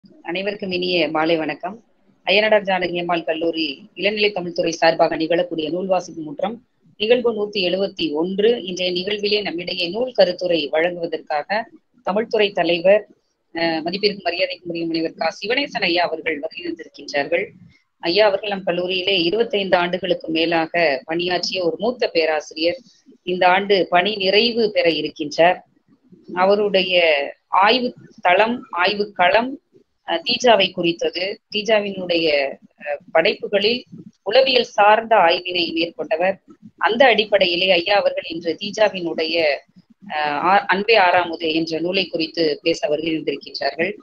அனைவருக்கும் இனிய மாலை வணக்கம் அய்யனடார் ஜானகி அம்மாள் கல்லூரி இளநிலை தமிழ்துறை சார்பாக நிகழக்கூடிய நூல் வாசிப்பு முற்றம் நிகழ்வு நூத்தி எழுபத்தி ஒன்று இன்றைய நிகழ்விலே நம்மிடையே நூல் கருத்துரை வழங்குவதற்காக தமிழ்துறை தலைவர் மதிப்பிற்கு மரியாதைக்கு முடியும் முனைவர் கா சிவனேசன் ஐயா அவர்கள் வருகை தந்திருக்கின்றார்கள் ஐயா அவர்கள் நம் கல்லூரியிலே இருபத்தைந்து ஆண்டுகளுக்கு மேலாக பணியாற்றிய ஒரு மூத்த பேராசிரியர் இந்த ஆண்டு பணி நிறைவு பெற இருக்கின்றார் அவருடைய ஆய்வு தளம் ஆய்வு களம் தீஜாவை குறித்தது தீஜாவினுடைய படைப்புகளில் உளவியல் சார்ந்த ஆய்வினை மேற்கொண்டவர் அந்த அடிப்படையிலே ஐயா அவர்கள் இன்று தீஜாவினுடைய அன்பே ஆறாமுதே என்ற நூலை குறித்து பேச வருகின்றிருக்கின்றார்கள்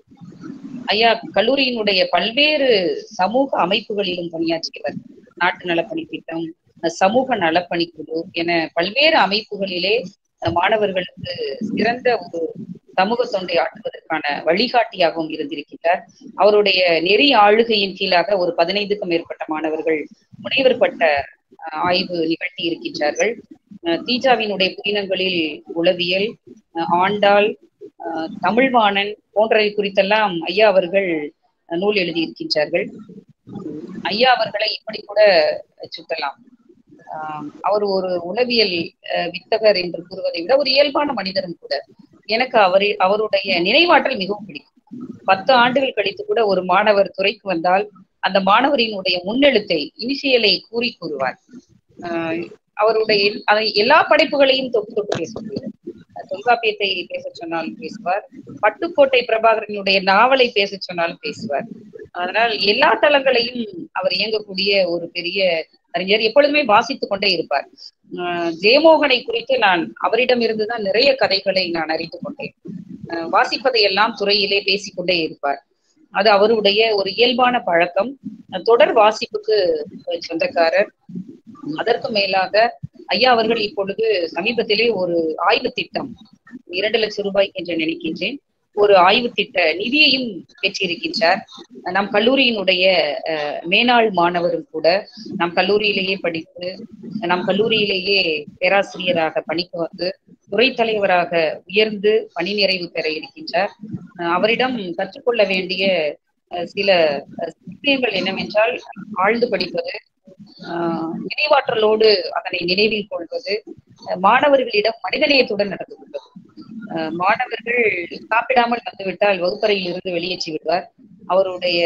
ஐயா கல்லூரியினுடைய பல்வேறு சமூக அமைப்புகளிலும் பணியாற்றியவர் நாட்டு நலப்பணி திட்டம் சமூக நலப்பணிக்குழு என பல்வேறு அமைப்புகளிலே மாணவர்களுக்கு சிறந்த ஒரு சமூக தொண்டை ஆற்றுவதற்கான வழிகாட்டியாகவும் இருந்திருக்கின்றார் அவருடைய நெறி ஆளுகையின் கீழாக ஒரு பதினைந்துக்கும் மேற்பட்ட மாணவர்கள் முனைவர் பட்ட ஆய்வு நிகழ்த்தி இருக்கின்றார்கள் தீஜாவினுடைய புதினங்களில் உளவியல் ஆண்டாள் தமிழ்வாணன் போன்றவை குறித்தெல்லாம் ஐயா அவர்கள் நூல் எழுதியிருக்கின்றார்கள் ஐயா அவர்களை இப்படி கூட சுட்டலாம் அவர் ஒரு உளவியல் வித்தகர் என்று கூறுவதை விட ஒரு இயல்பான மனிதரும் கூட எனக்கு அவரை அவருடைய நினைவாற்றல் மிகவும் பிடிக்கும் பத்து ஆண்டுகள் கழித்து கூட ஒரு மாணவர் துறைக்கு வந்தால் அந்த மாணவரினுடைய முன்னெழுத்தை இனிஷியலை கூறி கூறுவார் அவருடைய எல்லா படைப்புகளையும் தொட்டு தொட்டு பேசுவார் தொல்காப்பியத்தை பேச சொன்னாலும் பேசுவார் பட்டுக்கோட்டை பிரபாகரனுடைய நாவலை பேச சொன்னாலும் பேசுவார் அதனால் எல்லா தளங்களையும் அவர் இயங்கக்கூடிய ஒரு பெரிய அறிஞர் எப்பொழுதுமே வாசித்துக் கொண்டே இருப்பார் ஜெயமோகனை குறித்து நான் அவரிடம் இருந்துதான் நிறைய கதைகளை நான் அறிந்து கொண்டேன் வாசிப்பதை எல்லாம் துறையிலே பேசிக்கொண்டே இருப்பார் அது அவருடைய ஒரு இயல்பான பழக்கம் தொடர் வாசிப்புக்கு சொந்தக்காரர் அதற்கு மேலாக ஐயா அவர்கள் இப்பொழுது சமீபத்திலே ஒரு ஆய்வு திட்டம் இரண்டு லட்சம் ரூபாய் என்று நினைக்கின்றேன் ஒரு ஆய்வு திட்ட நிதியையும் பெற்றிருக்கின்றார் நம் கல்லூரியினுடைய மேனாள் மாணவரும் கூட நம் கல்லூரியிலேயே படித்து நம் கல்லூரியிலேயே பேராசிரியராக பணிக்கு வந்து துறை தலைவராக உயர்ந்து பணி நிறைவு பெற இருக்கின்றார் அவரிடம் கற்றுக்கொள்ள வேண்டிய சில விஷயங்கள் என்னவென்றால் ஆழ்ந்து படிப்பது நினைவாற்றலோடு அதனை நினைவில் கொள்வது மாணவர்களிடம் மனிதநேயத்துடன் நடந்து கொள்வது மாணவர்கள் சாப்பிடாமல் வந்துவிட்டால் வகுப்பறையில் இருந்து வெளியேற்றி விடுவார் அவருடைய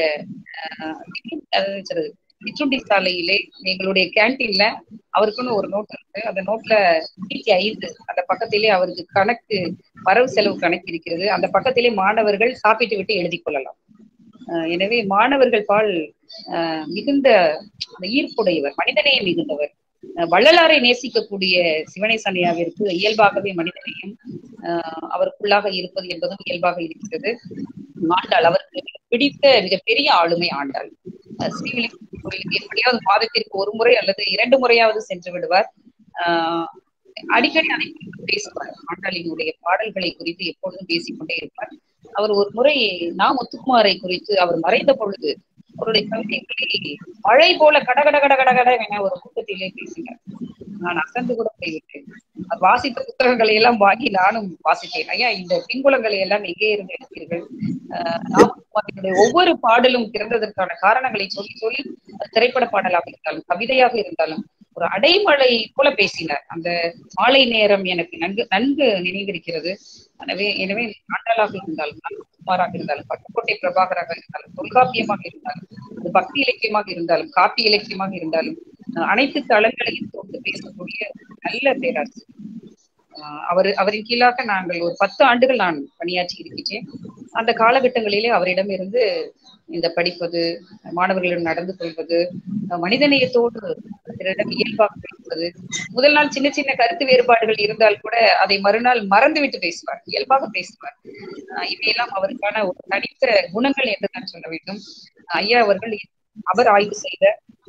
சிற்றுண்டி சாலையிலே எங்களுடைய கேன்டீன்ல அவருக்குன்னு ஒரு நோட் இருக்கு அந்த நோட்ல நூற்றி ஐந்து அந்த பக்கத்திலே அவருக்கு கணக்கு வரவு செலவு கணக்கு இருக்கிறது அந்த பக்கத்திலே மாணவர்கள் சாப்பிட்டு விட்டு எழுதி கொள்ளலாம் எனவே மாணவர்கள் பால் மிகுந்த ஈர்ப்புடையவர் மனிதநேயம் மிகுந்தவர் வள்ளலாரை நேசிக்கக்கூடிய சிவனேசனையாவிற்கு இயல்பாகவே மனிதநேயம் அவருக்குள்ளாக இருப்பது என்பதும் இயல்பாக இருக்கிறது ஆண்டாள் அவருக்கு பிடித்த மிகப்பெரிய ஆளுமை ஆண்டாள் ஸ்ரீவில்லிபுத்தூர் கோயிலுக்கு எப்படியாவது மாதத்திற்கு ஒரு முறை அல்லது இரண்டு முறையாவது சென்று விடுவார் ஆஹ் அடிக்கடி அதை குறித்து பேசுவார் ஆண்டாளினுடைய பாடல்களை குறித்து எப்பொழுதும் பேசிக்கொண்டே இருப்பார் அவர் ஒரு முறை நா முத்துக்குமாரை குறித்து அவர் மறைந்த பொழுது அவருடைய கவிதைகளை மழை போல கடகட கடகட கட என ஒரு கூட்டத்திலே பேசினார் நான் அசந்து கூட போய்விட்டேன் வாசித்த புத்தகங்களை எல்லாம் வாங்கி நானும் வாசித்தேன் ஐயா இந்த பின்புலங்களை எல்லாம் எங்கே இருந்து எடுத்தீர்கள் நாமக்குமாரினுடைய ஒவ்வொரு பாடலும் திறந்ததற்கான காரணங்களை சொல்லி சொல்லி திரைப்பட பாடலாக இருந்தாலும் கவிதையாக இருந்தாலும் ஒரு அடைமழை போல பேசினார் அந்த மாலை நேரம் எனக்கு நன்கு நன்கு நினைவிருக்கிறது எனவே எனவே ஆண்டாளாக இருந்தாலும் குமாராக இருந்தாலும் பட்டுக்கோட்டை பிரபாகராக இருந்தாலும் தொல்காப்பியமாக இருந்தாலும் அது பக்தி இலக்கியமாக இருந்தாலும் காப்பி இலக்கியமாக இருந்தாலும் அனைத்து தளங்களையும் தொட்டு பேசக்கூடிய நல்ல பேராசிரியர் அவர் அவரின் கீழாக நாங்கள் ஒரு பத்து ஆண்டுகள் நான் பணியாற்றி இருக்கின்றேன் அந்த காலகட்டங்களிலே அவரிடமிருந்து இந்த படிப்பது மாணவர்களிடம் நடந்து கொள்வது மனிதநேயத்தோடு பிறரிடம் இயல்பாக பேசுவது முதல் நாள் சின்ன சின்ன கருத்து வேறுபாடுகள் இருந்தால் கூட அதை மறுநாள் மறந்து விட்டு பேசுவார் இயல்பாக பேசுவார் இவையெல்லாம் அவருக்கான ஒரு தனித்த குணங்கள் என்று நான் சொல்ல வேண்டும் ஐயா அவர்கள் அவர் ஆய்வு செய்த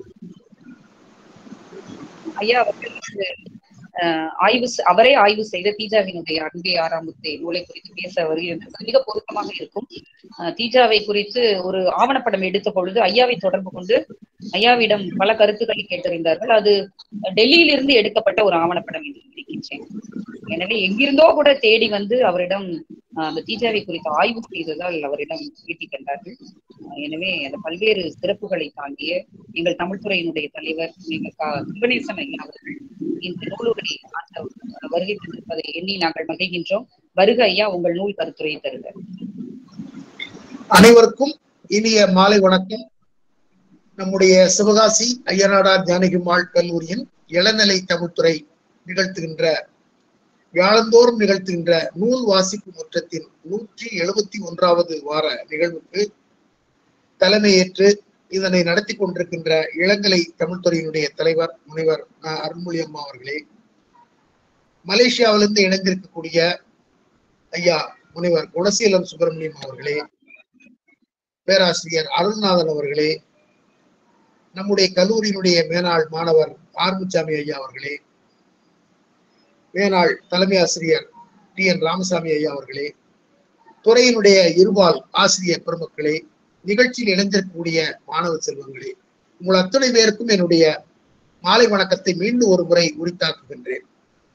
ஐயா அவர்கள் ஆய்வு அவரே ஆய்வு செய்த தீஜாவினுடைய அன்பே ஆறாமுத்தே நூலை குறித்து பேச வருகிறது மிக பொருத்தமாக இருக்கும் தீஜாவை குறித்து ஒரு ஆவணப்படம் எடுத்த பொழுது ஐயாவை தொடர்பு கொண்டு ஐயாவிடம் பல கருத்துக்களை கேட்டறிந்தார்கள் அது டெல்லியிலிருந்து எடுக்கப்பட்ட ஒரு ஆவணப்படம் என்று நினைக்கின்றேன் எனவே எங்கிருந்தோ கூட தேடி வந்து அவரிடம் ஆஹ் அந்த தீஜாவை குறித்து ஆய்வு செய்ததால் அவரிடம் பேட்டி கண்டார்கள் ஆஹ் எனவே அந்த பல்வேறு சிறப்புகளை தாங்கிய எங்கள் தமிழ்துறையினுடைய தலைவர் எங்கள் கா சிவனேசன் ஐயா அவர்கள் இந்த நூலுரை ஆற்ற வருகை தந்திருப்பதை எண்ணி நாங்கள் மகிழ்கின்றோம் வருக ஐயா உங்கள் நூல் கருத்துரையை தருக அனைவருக்கும் இனிய மாலை வணக்கம் நம்முடைய சிவகாசி ஐயனாடார் ஜானகிமாள் கல்லூரியின் இளநிலை தமிழ்துறை நிகழ்த்துகின்ற வியாழந்தோறும் நிகழ்த்துகின்ற நூல் வாசிப்பு முற்றத்தின் நூற்றி எழுபத்தி ஒன்றாவது வார நிகழ்வுக்கு தலைமையேற்று இதனை நடத்தி கொண்டிருக்கின்ற இளங்கலை தமிழ்துறையினுடைய தலைவர் முனைவர் அஹ், அருள்மொழி அம்மா அவர்களே மலேசியாவிலிருந்து இணைந்திருக்கக்கூடிய ஐயா முனைவர் குணசீலம் சுப்பிரமணியம் அவர்களே பேராசிரியர் அருள்நாதன் அவர்களே நம்முடைய கல்லூரியினுடைய மேனாள் மாணவர் ஆறுமுச்சாமி ஐயா அவர்களே மேனாள் தலைமை ஆசிரியர் டி என் ராமசாமி ஐயா அவர்களே துறையினுடைய இருபால் ஆசிரியர் பெருமக்களே நிகழ்ச்சியில் இணைந்திருக்கக்கூடிய மாணவ செல்வங்களே உங்கள் அத்துணை பேருக்கும் என்னுடைய மாலை வணக்கத்தை மீண்டும் ஒரு முறை உரித்தாக்குகின்றேன்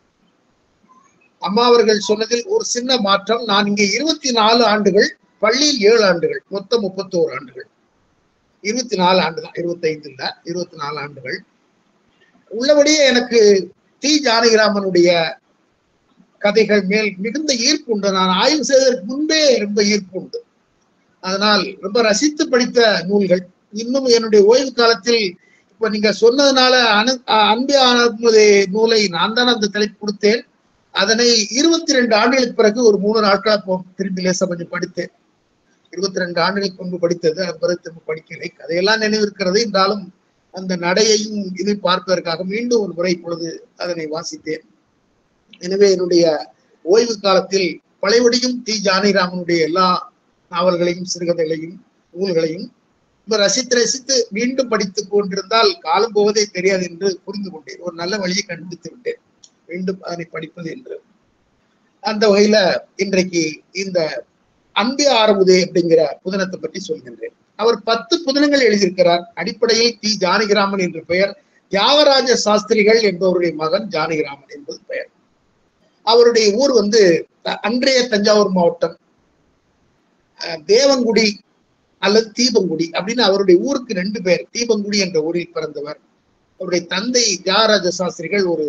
அம்மா அவர்கள் சொன்னதில் ஒரு சின்ன மாற்றம் நான் இங்கே இருபத்தி நாலு ஆண்டுகள் பள்ளியில் ஏழு ஆண்டுகள் மொத்தம் முப்பத்தோரு ஆண்டுகள் இருபத்தி நாலு ஆண்டு தான் இருபத்தைந்து இல்ல இருபத்தி நாலு ஆண்டுகள் உள்ளபடியே எனக்கு டி ஜானகிராமனுடைய கதைகள் மேல் மிகுந்த ஈர்ப்பு உண்டு நான் ஆய்வு செய்வதற்கு முன்பே ரொம்ப ஈர்ப்பு உண்டு அதனால் ரொம்ப ரசித்து படித்த நூல்கள் இன்னும் என்னுடைய ஓய்வு காலத்தில் இப்ப நீங்க சொன்னதுனால அனு அன்பே ஆனது நூலை நான் தான் அந்த தலைப்பு கொடுத்தேன் அதனை இருபத்தி ரெண்டு ஆண்டுகளுக்கு பிறகு ஒரு மூணு நாட்களா போ- திரும்பி லேசா கொஞ்சம் படித்தேன் இருபத்தி ரெண்டு ஆண்டுகளுக்கு முன்பு படித்தது அது பிறகு திரும்ப படிக்கலை கதையெல்லாம் நினைவிருக்கிறது என்றாலும் அந்த நடையையும் இதை பார்ப்பதற்காக மீண்டும் ஒரு முறை இப்பொழுது அதனை வாசித்தேன் எனவே என்னுடைய ஓய்வு காலத்தில் பழையபடியும் டி ஜானகிராமனுடைய எல்லா நாவல்களையும் சிறுகதைகளையும் நூல்களையும் ரொம்ப ரசித்து ரசித்து மீண்டும் படித்துக் கொண்டிருந்தால் காலம் போவதே தெரியாது என்று புரிந்து கொண்டேன் ஒரு நல்ல வழியை கண்டுபிடித்து விட்டேன் மீண்டும் அதனை படிப்பது என்று அந்த வகையில இன்றைக்கு இந்த அன்பே ஆரம்புதே அப்படிங்கிற புதினத்தை பற்றி சொல்கின்றேன் அவர் பத்து புதினங்கள் எழுதியிருக்கிறார் அடிப்படையில் டி ஜானகிராமன் என்ற பெயர் தியாகராஜ சாஸ்திரிகள் என்பவருடைய மகன் ஜானகிராமன் என்பது பெயர் அவருடைய ஊர் வந்து அ- அன்றைய தஞ்சாவூர் மாவட்டம் அஹ், தேவங்குடி அல்லது தீபங்குடி அப்படின்னு அவருடைய ஊருக்கு ரெண்டு பேர் தீபங்குடி என்ற ஊரில் பிறந்தவர் அவருடைய தந்தை தியாகராஜ சாஸ்திரிகள் ஒரு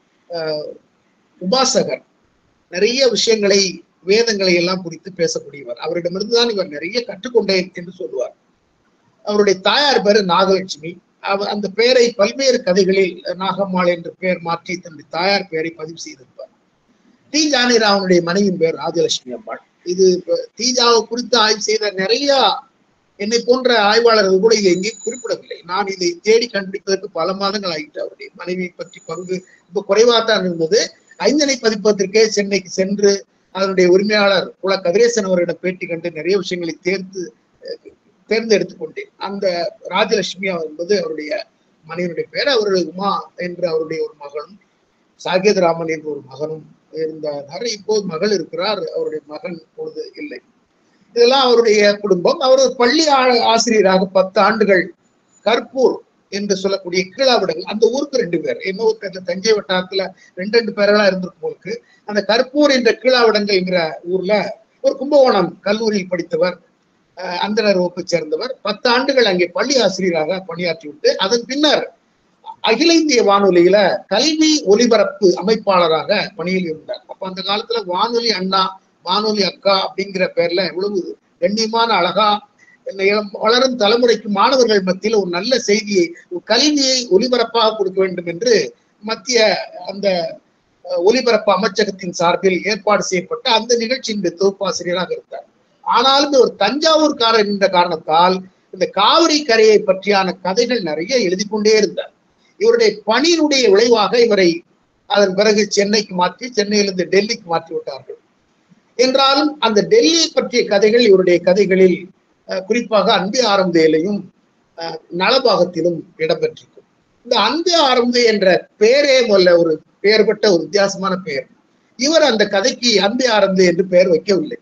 அஹ், உபாசகர் நிறைய விஷயங்களை வேதங்களை எல்லாம் குறித்து பேசக்கூடியவர் அவரிடமிருந்து தான் இவர் நிறைய கற்றுக்கொண்டேன் என்று சொல்லுவார் அவருடைய தாயார் பேரு நாகலட்சுமி அவர் அந்த பெயரை பல்வேறு கதைகளில் நாகம்மாள் என்ற பெயர் மாற்றி தன்னுடைய தாயார் பெயரை பதிவு செய்திருப்பார் டி ஜானகிராமனுடைய மனைவியின் பேர் ராஜலட்சுமி அம்மாள் இது இப்ப தீஜாவை குறித்து ஆய்வு செய்த நிறைய என்னை போன்ற ஆய்வாளர்கள் கூட இதை எங்கேயும் குறிப்பிடவில்லை நான் இதை தேடி கண்டுபிடிப்பதற்கு பல மாதங்கள் ஆகிட்டு அவருடைய மனைவியை பற்றி பங்கு இப்ப குறைவாகத்தான் இருந்தது ஐந்தனை பதிப்பதற்கே சென்னைக்கு சென்று அதனுடைய உரிமையாளர் குல கதிரேசன் அவரிடம் பேட்டி கண்டு நிறைய விஷயங்களை தேர்ந்து அஹ், தேர்ந்தெடுத்துக் கொண்டேன் அந்த ராஜலட்சுமி என்பது அவருடைய மனைவியுடைய பேர் அவருடைய உமா என்ற அவருடைய ஒரு மகனும் சாகேதராமன் என்ற ஒரு மகனும் இருந்தார் இப்போது மகள் இருக்கிறார் அவருடைய மகன் பொழுது இல்லை இதெல்லாம் அவருடைய குடும்பம் அவர் ஒரு பள்ளி ஆ- ஆசிரியராக பத்து ஆண்டுகள் கற்பூர் என்று சொல்லக்கூடிய கீழாவிடங்கள் அந்த ஊருக்கு ரெண்டு பேர் என்ன ஊருக்கு அந்த தஞ்சை வட்டாரத்துல ரெண்டு ரெண்டு பேர்களா இருந்திருக்கும் போலுக்கு அந்த கற்பூர் என்ற கீழாவிடங்கள்ங்கிற ஊர்ல ஒரு கும்பகோணம் கல்லூரியில் படித்தவர் அஹ், அந்தனர் வகுப்பை சேர்ந்தவர் பத்து ஆண்டுகள் அங்கே பள்ளி ஆசிரியராக பணியாற்றி விட்டு அதன் பின்னர் அகில இந்திய வானொலியில கல்வி ஒலிபரப்பு அமைப்பாளராக பணியில் இருந்தார் அப்ப அந்த காலத்துல வானொலி அண்ணா வானொலி அக்கா அப்படிங்கிற பேர்ல எவ்வளவு கண்ணியமான அழகா இந்த இளம் வளரும் தலைமுறைக்கு மாணவர்கள் மத்தியில் ஒரு நல்ல செய்தியை ஒரு கல்வியை ஒலிபரப்பாக கொடுக்க வேண்டும் என்று மத்திய அந்த அஹ், ஒலிபரப்பு அமைச்சகத்தின் சார்பில் ஏற்பாடு செய்யப்பட்ட அந்த நிகழ்ச்சியின் தொகுப்பாசிரியராக இருந்தார் ஆனாலும் இவர் தஞ்சாவூர்காரர் என்ற காரணத்தால் இந்த காவிரி கரையை பற்றியான கதைகள் நிறைய எழுதி கொண்டே இருந்தார் இவருடைய பணியினுடைய விளைவாக இவரை அதன் பிறகு சென்னைக்கு மாற்றி சென்னையிலிருந்து டெல்லிக்கு மாற்றி விட்டார்கள் என்றாலும் அந்த டெல்லியை பற்றிய கதைகள் இவருடைய கதைகளில் அஹ், குறிப்பாக அன்பே ஆரம்பேலையும் அஹ், நலபாகத்திலும் இடம்பெற்றிருக்கும் இந்த அன்பே ஆரம்பே என்ற பெயரே முதல்ல ஒரு பெயர் பெற்ற ஒரு வித்தியாசமான பெயர் இவர் அந்த கதைக்கு அன்பே ஆரம்பே என்று பெயர் வைக்கவில்லை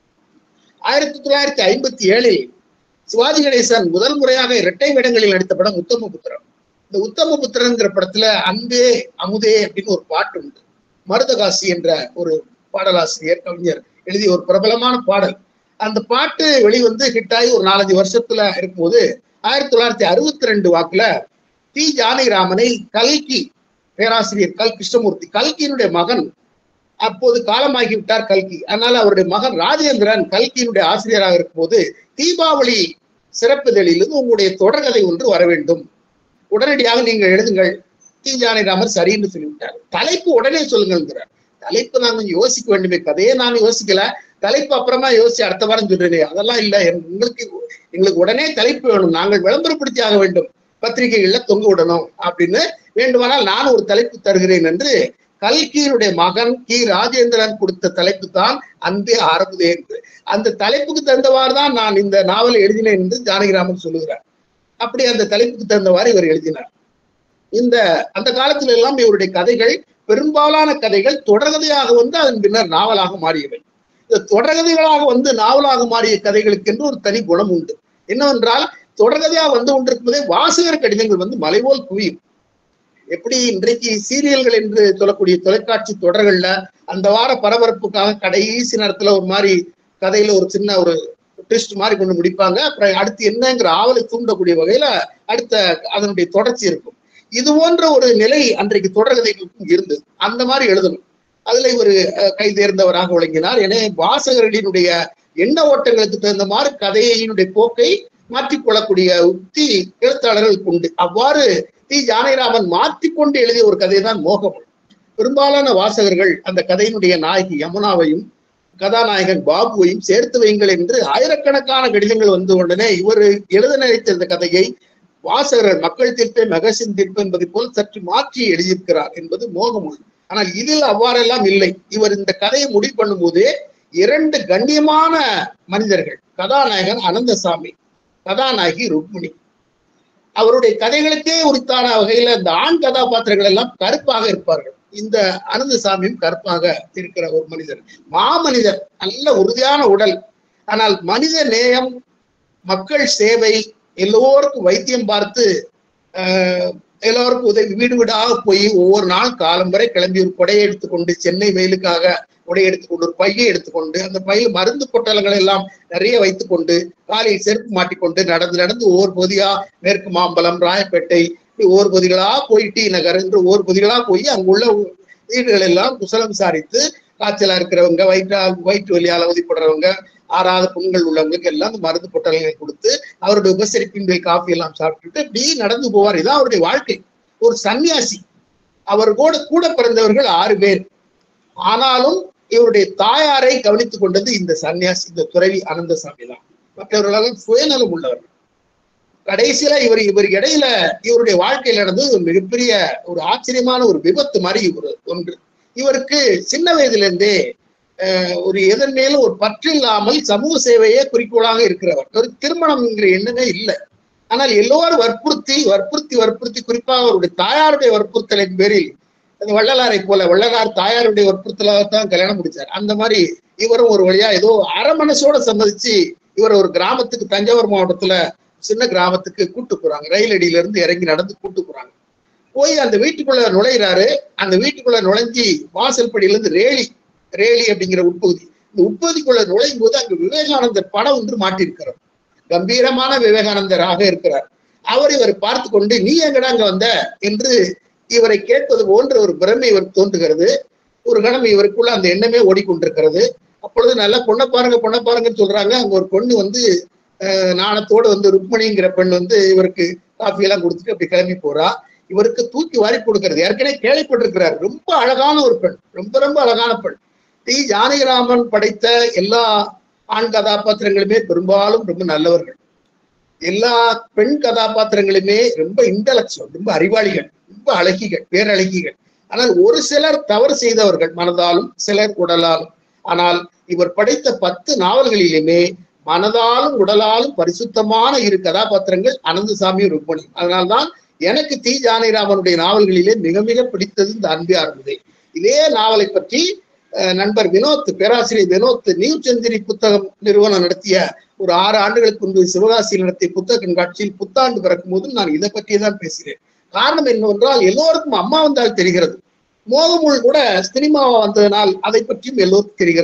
ஆயிரத்தி தொள்ளாயிரத்தி ஐம்பத்தி ஏழில் சிவாஜி கணேசன் முதல் முறையாக இரட்டை வேடங்களில் நடித்த படம் உத்தமபுத்திரன் இந்த உத்தமபுத்திரன்ங்கிற படத்துல அன்பே அமுதே அப்படின்னு ஒரு பாட்டு உண்டு மருதகாசி என்ற ஒரு பாடலாசிரியர் கவிஞர் எழுதிய ஒரு பிரபலமான பாடல் அந்த பாட்டு வெளிவந்து ஹிட்டாகி ஒரு நாலஞ்சு வருஷத்துல இருக்கும்போது ஆயிரத்தி தொள்ளாயிரத்தி அறுபத்தி ரெண்டு வாக்குல டி ஜானகிராமனை கல்கி பேராசிரியர் கல் கிருஷ்ணமூர்த்தி கல்கியினுடைய மகன் அப்போது காலமாகி விட்டார் கல்கி அதனால அவருடைய மகன் ராஜேந்திரன் கல்கியினுடைய ஆசிரியராக இருக்கும்போது தீபாவளி சிறப்புதலிலிருந்து உங்களுடைய தொடர்கதை ஒன்று வர வேண்டும் உடனடியாக நீங்கள் எழுதுங்கள் டி ஜானகிராமர் சரின்னு சொல்லிவிட்டார் தலைப்பு உடனே சொல்லுங்கிறார் தலைப்பு நான் கொஞ்சம் யோசிக்க வேண்டுமே கதையே நான் யோசிக்கல தலைப்பு அப்புறமா யோசிச்சு அடுத்த வாரம் சொல்றேனே அதெல்லாம் இல்ல எங்களுக்கு எங்களுக்கு உடனே தலைப்பு வேணும் நாங்கள் விளம்பரப்படுத்தி ஆக வேண்டும் பத்திரிகைகள்ல தொங்க விடணும் அப்படின்னு வேண்டுமானால் நான் ஒரு தலைப்பு தருகிறேன் என்று கல்கியினுடைய மகன் கி ராஜேந்திரன் கொடுத்த தலைப்பு தான் அன்பே ஆரம்பதே என்று அந்த தலைப்புக்கு தகுந்தவாறு தான் நான் இந்த நாவலை எழுதினேன் என்று ஜானகிராமன் சொல்லுகிறார் அப்படி அந்த தலைப்புக்கு தகுந்தவாறு இவர் எழுதினார் இந்த அந்த காலத்துல எல்லாம் இவருடைய கதைகள் பெரும்பாலான கதைகள் தொடர்கதையாக வந்து அதன் பின்னர் நாவலாக மாறியவை இந்த தொடர்கதைகளாக வந்து நாவலாக மாறிய கதைகளுக்கு என்று ஒரு தனி குணம் உண்டு என்னவென்றால் தொடர்கதையாக வந்து கொண்டிருப்பதே வாசகர் கடிதங்கள் வந்து மலைபோல் குவியும் எப்படி இன்றைக்கு சீரியல்கள் என்று சொல்லக்கூடிய தொலைக்காட்சி தொடர்கள்ல அந்த வார பரபரப்புக்காக கடைசி நேரத்துல ஒரு மாதிரி கதையில ஒரு சின்ன ஒரு ட்விஸ்ட் மாதிரி கொண்டு முடிப்பாங்க அப்புறம் அடுத்து என்னங்கிற ஆவலை தூண்டக்கூடிய வகையில அடுத்த அதனுடைய தொடர்ச்சி இருக்கும் இது போன்ற ஒரு நிலை அன்றைக்கு தொடர்கதைகளுக்கும் இருந்தது அந்த மாதிரி எழுதணும் அதுல இவர் கை தேர்ந்தவராக விளங்கினார் எனவே வாசகர்களினுடைய எண்ண ஓட்டங்களுக்கு தகுந்த மாதிரி கதையினுடைய போக்கை மாற்றிக்கொள்ளக்கூடிய உத்தி எழுத்தாளர்களுக்கு உண்டு அவ்வாறு டி ஜானகிராமன் மாற்றிக்கொண்டு எழுதிய ஒரு கதை தான் மோகம் பெரும்பாலான வாசகர்கள் அந்த கதையினுடைய நாயகி யமுனாவையும் கதாநாயகன் பாபுவையும் சேர்த்து வையுங்கள் என்று ஆயிரக்கணக்கான கடிதங்கள் வந்த உடனே இவர் எழுத நினைத்த இந்த கதையை வாசகர்கள் மக்கள் தீர்ப்பே மெகசின் தீர்ப்பு என்பதை போல் சற்று மாற்றி எழுதியிருக்கிறார் என்பது மோகமுள் ஆனால் இதில் அவ்வாறெல்லாம் இல்லை இவர் இந்த கதையை முடிவு பண்ணும்போது இரண்டு கண்ணியமான மனிதர்கள் கதாநாயகன் அனந்தசாமி கதாநாயகி ருக்மிணி அவருடைய கதைகளுக்கே உரித்தான வகையில இந்த ஆண் கதாபாத்திரங்கள் எல்லாம் கருப்பாக இருப்பார்கள் இந்த அனந்தசாமியும் கருப்பாக இருக்கிற ஒரு மனிதர் மாமனிதர் நல்ல உறுதியான உடல் ஆனால் மனித நேயம் மக்கள் சேவை எல்லோருக்கும் வைத்தியம் பார்த்து ஆஹ் எல்லோருக்கும் உதவி வீடு வீடாக போய் ஒவ்வொரு நாள் காலம் வரை கிளம்பி ஒரு கொடையை எடுத்துக்கொண்டு சென்னை வெயிலுக்காக உடை எடுத்துக்கொண்டு ஒரு பையை எடுத்துக்கொண்டு அந்த பையில் மருந்து பொட்டலங்கள் எல்லாம் நிறைய வைத்துக்கொண்டு காலையில் செருப்பு மாட்டிக்கொண்டு நடந்து நடந்து ஒவ்வொரு பகுதியா மேற்கு மாம்பலம் ராயப்பேட்டை ஒவ்வொரு பகுதிகளா போய் டி நகர் என்று ஒவ்வொரு பகுதிகளா போய் அங்குள்ள வீடுகள் எல்லாம் குசலம் விசாரித்து காய்ச்சலா இருக்கிறவங்க வயிற்றா வயிற்று வலியால் அவதிப்படுறவங்க ஆறாத புண்கள் உள்ளவங்களுக்கு எல்லாம் அந்த மருந்து பொட்டல்களை கொடுத்து அவருடைய உபசரிப்பின் போய் காஃபி எல்லாம் சாப்பிட்டுட்டு இப்படி நடந்து போவார் இதான் அவருடைய வாழ்க்கை ஒரு சன்னியாசி அவர் கூட கூட பிறந்தவர்கள் ஆறு பேர் ஆனாலும் இவருடைய தாயாரை கவனித்துக் கொண்டது இந்த சன்னியாசி இந்த துறவி அனந்தசாமி தான் மற்றவர்களால் சுயநலம் உள்ளவர்கள் கடைசியில இவர் இவர் இடையில இவருடைய வாழ்க்கையில் நடந்தது ஒரு மிகப்பெரிய ஒரு ஆச்சரியமான ஒரு விபத்து மாதிரி இவர் ஒன்று இவருக்கு சின்ன வயதுல இருந்தே ஒரு எதன் மேலும் ஒரு பற்று இல்லாமல் சமூக சேவையே குறிக்கோளாக இருக்கிறவர் ஒரு திருமணம்ங்கிற எண்ணமே இல்லை ஆனால் எல்லோரும் வற்புறுத்தி வற்புறுத்தி வற்புறுத்தி குறிப்பாக அவருடைய தாயாருடைய வற்புறுத்தலின் பேரில் அந்த வள்ளலாரை போல வள்ளலார் தாயாருடைய வற்புறுத்தலாக தான் கல்யாணம் முடிச்சார் அந்த மாதிரி இவரும் ஒரு வழியா ஏதோ அரை மனசோட சம்மதிச்சு இவர் ஒரு கிராமத்துக்கு தஞ்சாவூர் மாவட்டத்துல சின்ன கிராமத்துக்கு கூட்டு போறாங்க ரயில் அடியில இருந்து இறங்கி நடந்து கூட்டு போறாங்க போய் அந்த வீட்டுக்குள்ள நுழையிறாரு அந்த வீட்டுக்குள்ள நுழைஞ்சி வாசல் படியில இருந்து ரேலி ரேலி அப்படிங்கிற உட்பகுதி இந்த உட்பகுதிக்குள்ள நுழையும் போது அங்கு விவேகானந்தர் படம் ஒன்று மாட்டியிருக்கிறார் கம்பீரமான விவேகானந்தராக இருக்கிறார் அவர் இவர் பார்த்து கொண்டு நீ எங்கடா அங்க வந்த என்று இவரை கேட்பது போன்ற ஒரு பிரமை இவர் தோன்றுகிறது ஒரு கணம் இவருக்குள்ள அந்த எண்ணமே ஓடிக்கொண்டிருக்கிறது அப்பொழுது நல்லா பொண்ணை பாருங்க பொண்ணை பாருங்கன்னு சொல்றாங்க அங்க ஒரு பொண்ணு வந்து நாணத்தோடு வந்து ருக்மணிங்கிற பெண் வந்து இவருக்கு காஃபி எல்லாம் கொடுத்துட்டு அப்படி கிளம்பி போறா இவருக்கு தூக்கி வாரி கொடுக்கிறது ஏற்கனவே கேள்விப்பட்டிருக்கிறார் ரொம்ப அழகான ஒரு பெண் ரொம்ப ரொம்ப அழகான பெண் டி ஜானகிராமன் படைத்த எல்லா ஆண் கதாபாத்திரங்களுமே பெரும்பாலும் ரொம்ப நல்லவர்கள் எல்லா பெண் கதாபாத்திரங்களுமே ரொம்ப இன்டலக்சுவல் ரொம்ப அறிவாளிகள் ரொம்ப அழகிகள் பேரழகிகள் ஆனால் ஒரு சிலர் தவறு செய்தவர்கள் மனதாலும் சிலர் உடலாலும் ஆனால் இவர் படைத்த பத்து நாவல்களிலுமே மனதாலும் உடலாலும் பரிசுத்தமான இரு கதாபாத்திரங்கள் அனந்தசாமி ருக்மணி அதனால்தான் எனக்கு தி ஜானகிராமனுடைய நாவல்களிலே மிக மிக பிடித்தது இந்த அன்பே ஆரம்பதே இதே நாவலை பற்றி நண்பர் வினோத் பேராசிரியர் வினோத் நியூ செஞ்சுரி புத்தகம் நிறுவனம் நடத்திய ஒரு ஆறு ஆண்டுகளுக்கு முன்பு சிவகாசியில் நடத்திய புத்தக கண்காட்சியில் புத்தாண்டு பிறக்கும் போது நான் இதை பற்றியே தான் பேசுகிறேன் காரணம் என்னவென்றால் எல்லோருக்கும் அம்மா வந்தால் தெரிகிறது மோகமுள் கூட சினிமா வந்ததனால் அதை பற்றியும் எல்லோருக்கும் தெரிகிறது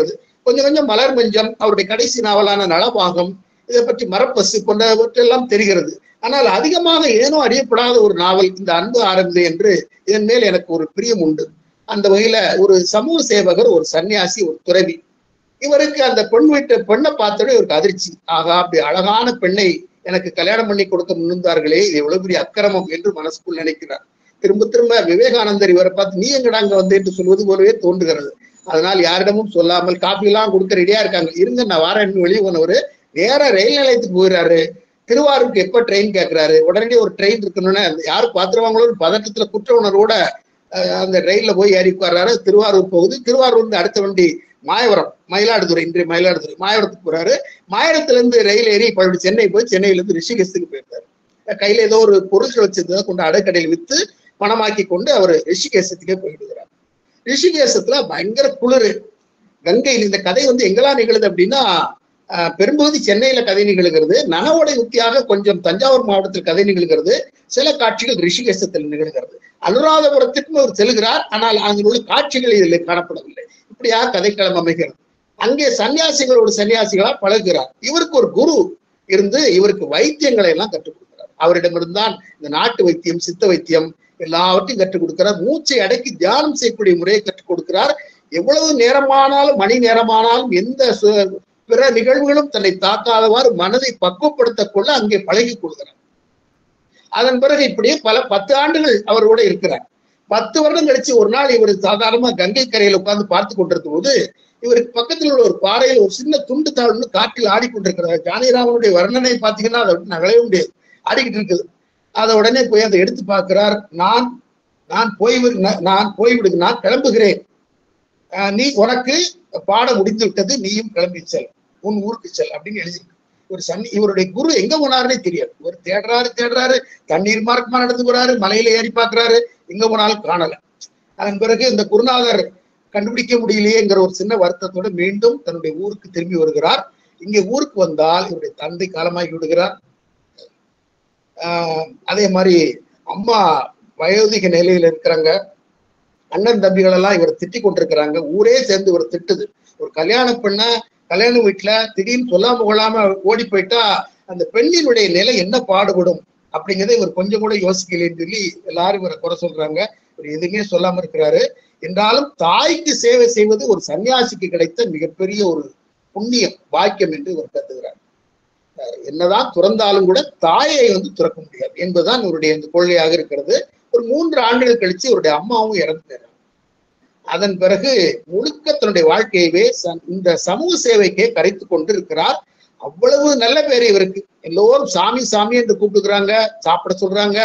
கொஞ்சம் கொஞ்சம் மலர் மஞ்சம் அவருடைய கடைசி நாவலான நலபாகம் இதை பற்றி மரப்பசு போன்றவற்றெல்லாம் தெரிகிறது ஆனால் அதிகமாக ஏனோ அறியப்படாத ஒரு நாவல் இந்த அன்பு ஆரம்பு என்று இதன் மேல் எனக்கு ஒரு பிரியம் உண்டு அந்த வகையில ஒரு சமூக சேவகர் ஒரு சன்னியாசி ஒரு துறவி இவருக்கு அந்த பெண் வீட்டு பெண்ணை பார்த்தோட இவருக்கு அதிர்ச்சி ஆகா அப்படி அழகான பெண்ணை எனக்கு கல்யாணம் பண்ணி கொடுக்க முன்னிருந்தார்களே இது எவ்வளவு பெரிய அக்கிரமம் என்று மனசுக்குள் நினைக்கிறார் திரும்ப திரும்ப விவேகானந்தர் இவரை பார்த்து நீ எங்கடா அங்க வந்து என்று சொல்வது போலவே தோன்றுகிறது அதனால் யாரிடமும் சொல்லாமல் காஃபி எல்லாம் கொடுக்க ரெடியா இருக்காங்க இருங்க நான் வாரேன் வெளியே போனவர் வேற ரயில் நிலையத்துக்கு போயிடுறாரு திருவாரூருக்கு எப்ப ட்ரெயின் கேட்கிறாரு உடனே ஒரு ட்ரெயின் இருக்கணும்னு யாரும் பாத்துருவாங்களோன்னு பதட்டத்துல குற்ற உணர்வோட அந்த ரயில்ல போய் ஏறி உட்கார்றாரு திருவாரூர் போகுது திருவாரூர் இருந்து அடுத்த வண்டி மாயவரம் மயிலாடுதுறை இன்றைய மயிலாடுதுறை மாயவரத்துக்கு போறாரு மாயவரத்துல இருந்து ரயில் ஏறி இப்ப சென்னை போய் சென்னையில இருந்து ரிஷிகேஷத்துக்கு போயிருக்காரு கையில ஏதோ ஒரு பொருட்கள் வச்சிருந்ததை கொண்டு அடக்கடையில் வித்து பணமாக்கி கொண்டு அவர் ரிஷிகேசத்துக்கே போயிடுகிறார் ரிஷிகேசத்துல பயங்கர குளிர் கங்கையில் இந்த கதை வந்து எங்கெல்லாம் நிகழுது அப்படின்னா பெரும்பகுதி சென்னையில கதை நிகழ்கிறது நனவோடை உத்தியாக கொஞ்சம் தஞ்சாவூர் மாவட்டத்தில் கதை நிகழ்கிறது சில காட்சிகள் ரிஷிகேசத்தில் நிகழ்கிறது அனுராதபுரத்திற்கும் அவர் செல்கிறார் ஆனால் அங்கு உள்ள காட்சிகள் இதில் காணப்படவில்லை இப்படியாக கதைக்களம் அமைகிறது அங்கே சன்னியாசிகளோடு சன்னியாசிகளா பழகுகிறார் இவருக்கு ஒரு குரு இருந்து இவருக்கு வைத்தியங்களை எல்லாம் கற்றுக் கொடுக்கிறார் அவரிடமிருந்தான் இந்த நாட்டு வைத்தியம் சித்த வைத்தியம் எல்லாவற்றையும் கற்றுக் கொடுக்கிறார் மூச்சை அடக்கி தியானம் செய்யக்கூடிய முறையை கற்றுக் கொடுக்கிறார் எவ்வளவு நேரமானாலும் மணி நேரமானாலும் எந்த பிற நிகழ்வுகளும் தன்னை தாக்காதவாறு மனதை பக்குவப்படுத்த கொள்ள அங்கே பழகி கொள்கிறார் அதன் பிறகு இப்படியே பல பத்து ஆண்டுகள் அவரோட இருக்கிறார் பத்து வருடம் கழிச்சு ஒரு நாள் இவர் சாதாரணமா கங்கை கரையில உட்கார்ந்து பார்த்து கொண்டிருந்த போது இவருக்கு பக்கத்தில் உள்ள ஒரு பாறையில் ஒரு சின்ன துண்டு தாழ்ந்து காற்றில் ஆடிக்கொண்டிருக்கிறார் ஜானகிராமனுடைய வர்ணனை பார்த்தீங்கன்னா அதை நகலவே முடியாது ஆடிக்கிட்டு இருக்குது அதை உடனே போய் அதை எடுத்து பார்க்கிறார் நான் நான் போய் நான் போய்விடு நான் கிளம்புகிறேன் நீ உனக்கு பாடம் முடிந்து விட்டது நீயும் கிளம்பி செல் உன் ஊருக்கு செல் அப்படின்னு எழுதியிருக்கு ஒரு சன்னி இவருடைய குரு எங்க போனாருன்னே தெரியாது ஒரு தேடுறாரு தேடுறாரு தண்ணீர் மார்க்கமா நடந்து போறாரு மலையில ஏறி பாக்குறாரு எங்க போனாலும் காணல அதன் பிறகு இந்த குருநாதர் கண்டுபிடிக்க முடியலையேங்கிற ஒரு சின்ன வருத்தத்தோட மீண்டும் தன்னுடைய ஊருக்கு திரும்பி வருகிறார் இங்கே ஊருக்கு வந்தால் இவருடைய தந்தை காலமாகி விடுகிறார் ஆஹ் அதே மாதிரி அம்மா வயோதிக நிலையில இருக்கிறாங்க அண்ணன் தம்பிகள் எல்லாம் இவர் திட்டி கொண்டிருக்கிறாங்க ஊரே சேர்ந்து இவர் திட்டுது ஒரு கல்யாண பெண்ண கல்யாண வீட்டுல திடீர்னு சொல்லாம கொள்ளாம ஓடி போயிட்டா அந்த பெண்ணினுடைய நிலை என்ன பாடுபடும் அப்படிங்கிறத இவர் கொஞ்சம் கூட யோசிக்கலன்னு சொல்லி எல்லாரும் இவரை குறை சொல்றாங்க இவர் எதுவுமே சொல்லாம இருக்கிறாரு என்றாலும் தாய்க்கு சேவை செய்வது ஒரு சன்னியாசிக்கு கிடைத்த மிகப்பெரிய ஒரு புண்ணியம் பாக்கியம் என்று இவர் கருதுகிறார் என்னதான் துறந்தாலும் கூட தாயை வந்து துறக்க முடியாது என்பதுதான் இவருடைய இந்த கொள்கையாக இருக்கிறது ஒரு மூன்று ஆண்டுகள் கழிச்சு இவருடைய அம்மாவும் இறந்து அதன் பிறகு முழுக்க தன்னுடைய வாழ்க்கையவே இந்த சமூக சேவைக்கே கரைத்து கொண்டு இருக்கிறார் அவ்வளவு நல்ல பேர் இவருக்கு எல்லோரும் சாமி சாமி என்று கூப்பிட்டுக்கிறாங்க சாப்பிட சொல்றாங்க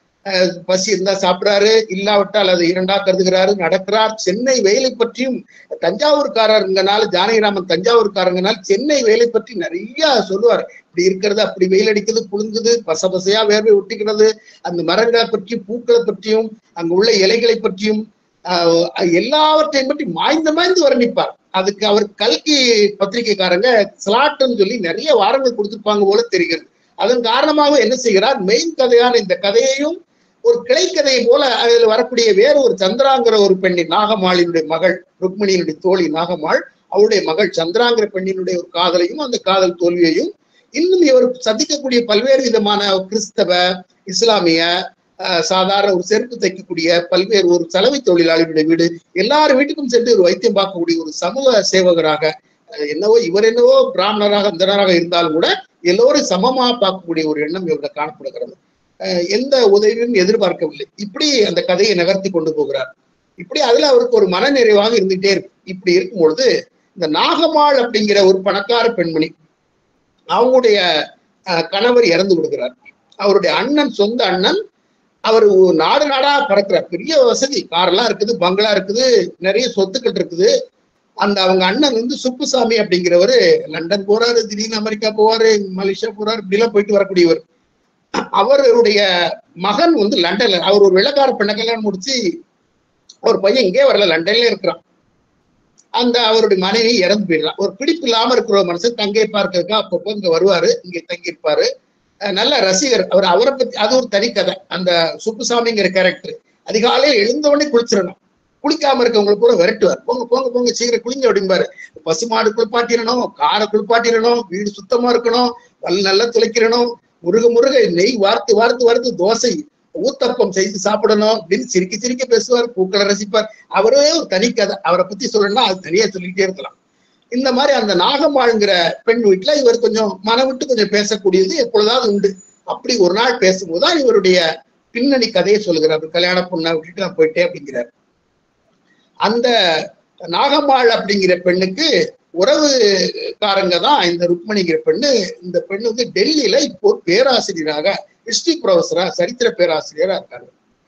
பசி இருந்தா சாப்பிடுறாரு இல்லாவிட்டால் அதை இரண்டா கருதுகிறாரு நடக்கிறார் சென்னை வேலை பற்றியும் தஞ்சாவூர்காரருங்கனால ஜானகிராமன் தஞ்சாவூர்காரங்கனால சென்னை வேலை பற்றி நிறைய சொல்லுவார் இப்படி இருக்கிறது அப்படி வெயில் அடிக்குது புழுங்குது பச பசையா வேர்வை ஒட்டிக்கிறது அந்த மரங்களை பற்றியும் பூக்களை பற்றியும் அங்க உள்ள இலைகளை பற்றியும் எல்லாவற்றையும் பற்றி மாய்ந்து மாய்ந்து வர்ணிப்பார் அதுக்கு அவர் கல்கி பத்திரிகைக்காரங்க ஸ்லாட்னு சொல்லி நிறைய வாரங்கள் கொடுத்துருப்பாங்க போல தெரிகிறது அதன் காரணமாக என்ன செய்கிறார் மெயின் கதையான இந்த கதையையும் ஒரு கிளைக்கதை போல அதில் வரக்கூடிய வேற ஒரு சந்திராங்கிற ஒரு பெண்ணின் நாகமாளினுடைய மகள் ருக்மிணியினுடைய தோழி நாகமாள் அவருடைய மகள் சந்திராங்கிற பெண்ணினுடைய ஒரு காதலையும் அந்த காதல் தோல்வியையும் இன்னும் இவர் சந்திக்கக்கூடிய பல்வேறு விதமான கிறிஸ்தவ இஸ்லாமிய சாதாரண ஒரு செருப்பு தைக்கக்கூடிய பல்வேறு ஒரு சலவை தொழிலாளிகளுடைய வீடு எல்லார் வீட்டுக்கும் சென்று ஒரு வைத்தியம் பார்க்கக்கூடிய ஒரு சமூக சேவகராக என்னவோ இவர் என்னவோ பிராமணராக அந்தனராக இருந்தாலும் கூட எல்லோரும் சமமா பார்க்கக்கூடிய ஒரு எண்ணம் இவர்கிட்ட காணப்படுகிறது எந்த உதவியும் எதிர்பார்க்கவில்லை இப்படி அந்த கதையை நகர்த்தி கொண்டு போகிறார் இப்படி அதுல அவருக்கு ஒரு மன நிறைவாக இருந்துகிட்டே இருக்கு இப்படி இருக்கும் பொழுது இந்த நாகமாள் அப்படிங்கிற ஒரு பணக்கார பெண்மணி அவங்களுடைய கணவர் இறந்து விடுகிறார் அவருடைய அண்ணன் சொந்த அண்ணன் அவர் நாடு நாடா பறக்கிறார் பெரிய வசதி காரெல்லாம் இருக்குது பங்களா இருக்குது நிறைய சொத்துக்கள் இருக்குது அந்த அவங்க அண்ணன் வந்து சுப்புசாமி அப்படிங்கிறவரு லண்டன் போறாரு திடீர்னு அமெரிக்கா போவாரு மலேசியா போறாரு இப்படி எல்லாம் போயிட்டு வரக்கூடியவர் அவருடைய மகன் வந்து லண்டன்ல அவர் ஒரு வெள்ளக்கார பெண்ணை கல்யாணம் முடிச்சு ஒரு பையன் இங்கே வரல லண்டன்ல இருக்கிறான் அந்த அவருடைய மனைவி இறந்து போயிடலாம் ஒரு பிடிப்பு இல்லாம இருக்கிற ஒரு மனுஷன் தங்கை பார்க்கறதுக்கு அப்பப்போ இங்க வருவாரு இங்க தங்கி இருப்பாரு நல்ல ரசிகர் அவர் அவரை பத்தி அது ஒரு தனி கதை அந்த சுப்புசாமிங்கிற கேரக்டர் அதிகாலையில் எழுந்த உடனே குளிச்சிடணும் குளிக்காம இருக்கவங்களை கூட விரட்டுவார் போங்க போங்க போங்க சீக்கிரம் குளிங்க அப்படிம்பாரு பசுமாடு குளிப்பாட்டிடணும் காரை குளிப்பாட்டிடணும் வீடு சுத்தமா இருக்கணும் பல் நல்லா துளைக்கிறணும் முருக முருக நெய் வார்த்து வார்த்து வார்த்து தோசை ஊத்தப்பம் செய்து சாப்பிடணும் அப்படின்னு சிரிக்க சிரிக்க பேசுவார் பூக்களை ரசிப்பார் அவரே ஒரு தனி கதை அவரை பத்தி சொல்லணும்னா அது தனியா சொல்லிட்டே இருக்கலாம் இந்த மாதிரி அந்த நாகம்மாளுங்கிற பெண் வீட்டுல இவர் கொஞ்சம் மனம் விட்டு கொஞ்சம் பேசக்கூடியது எப்பொழுதாவது உண்டு அப்படி ஒரு நாள் பேசும்போதுதான் இவருடைய பின்னணி கதையை சொல்லுகிறார் கல்யாண பொண்ணை விட்டுட்டு நான் போயிட்டேன் அப்படிங்கிறார் அந்த நாகம்மாள் அப்படிங்கிற பெண்ணுக்கு உறவுக்காரங்க தான் இந்த ருக்மணிங்கிற பெண்ணு இந்த பெண்ணு வந்து டெல்லியில இப்போ ஒரு பேராசிரியராக ஹிஸ்டரி ப்ரொஃபஸரா சரித்திர பேராசிரியரா இருக்காங்க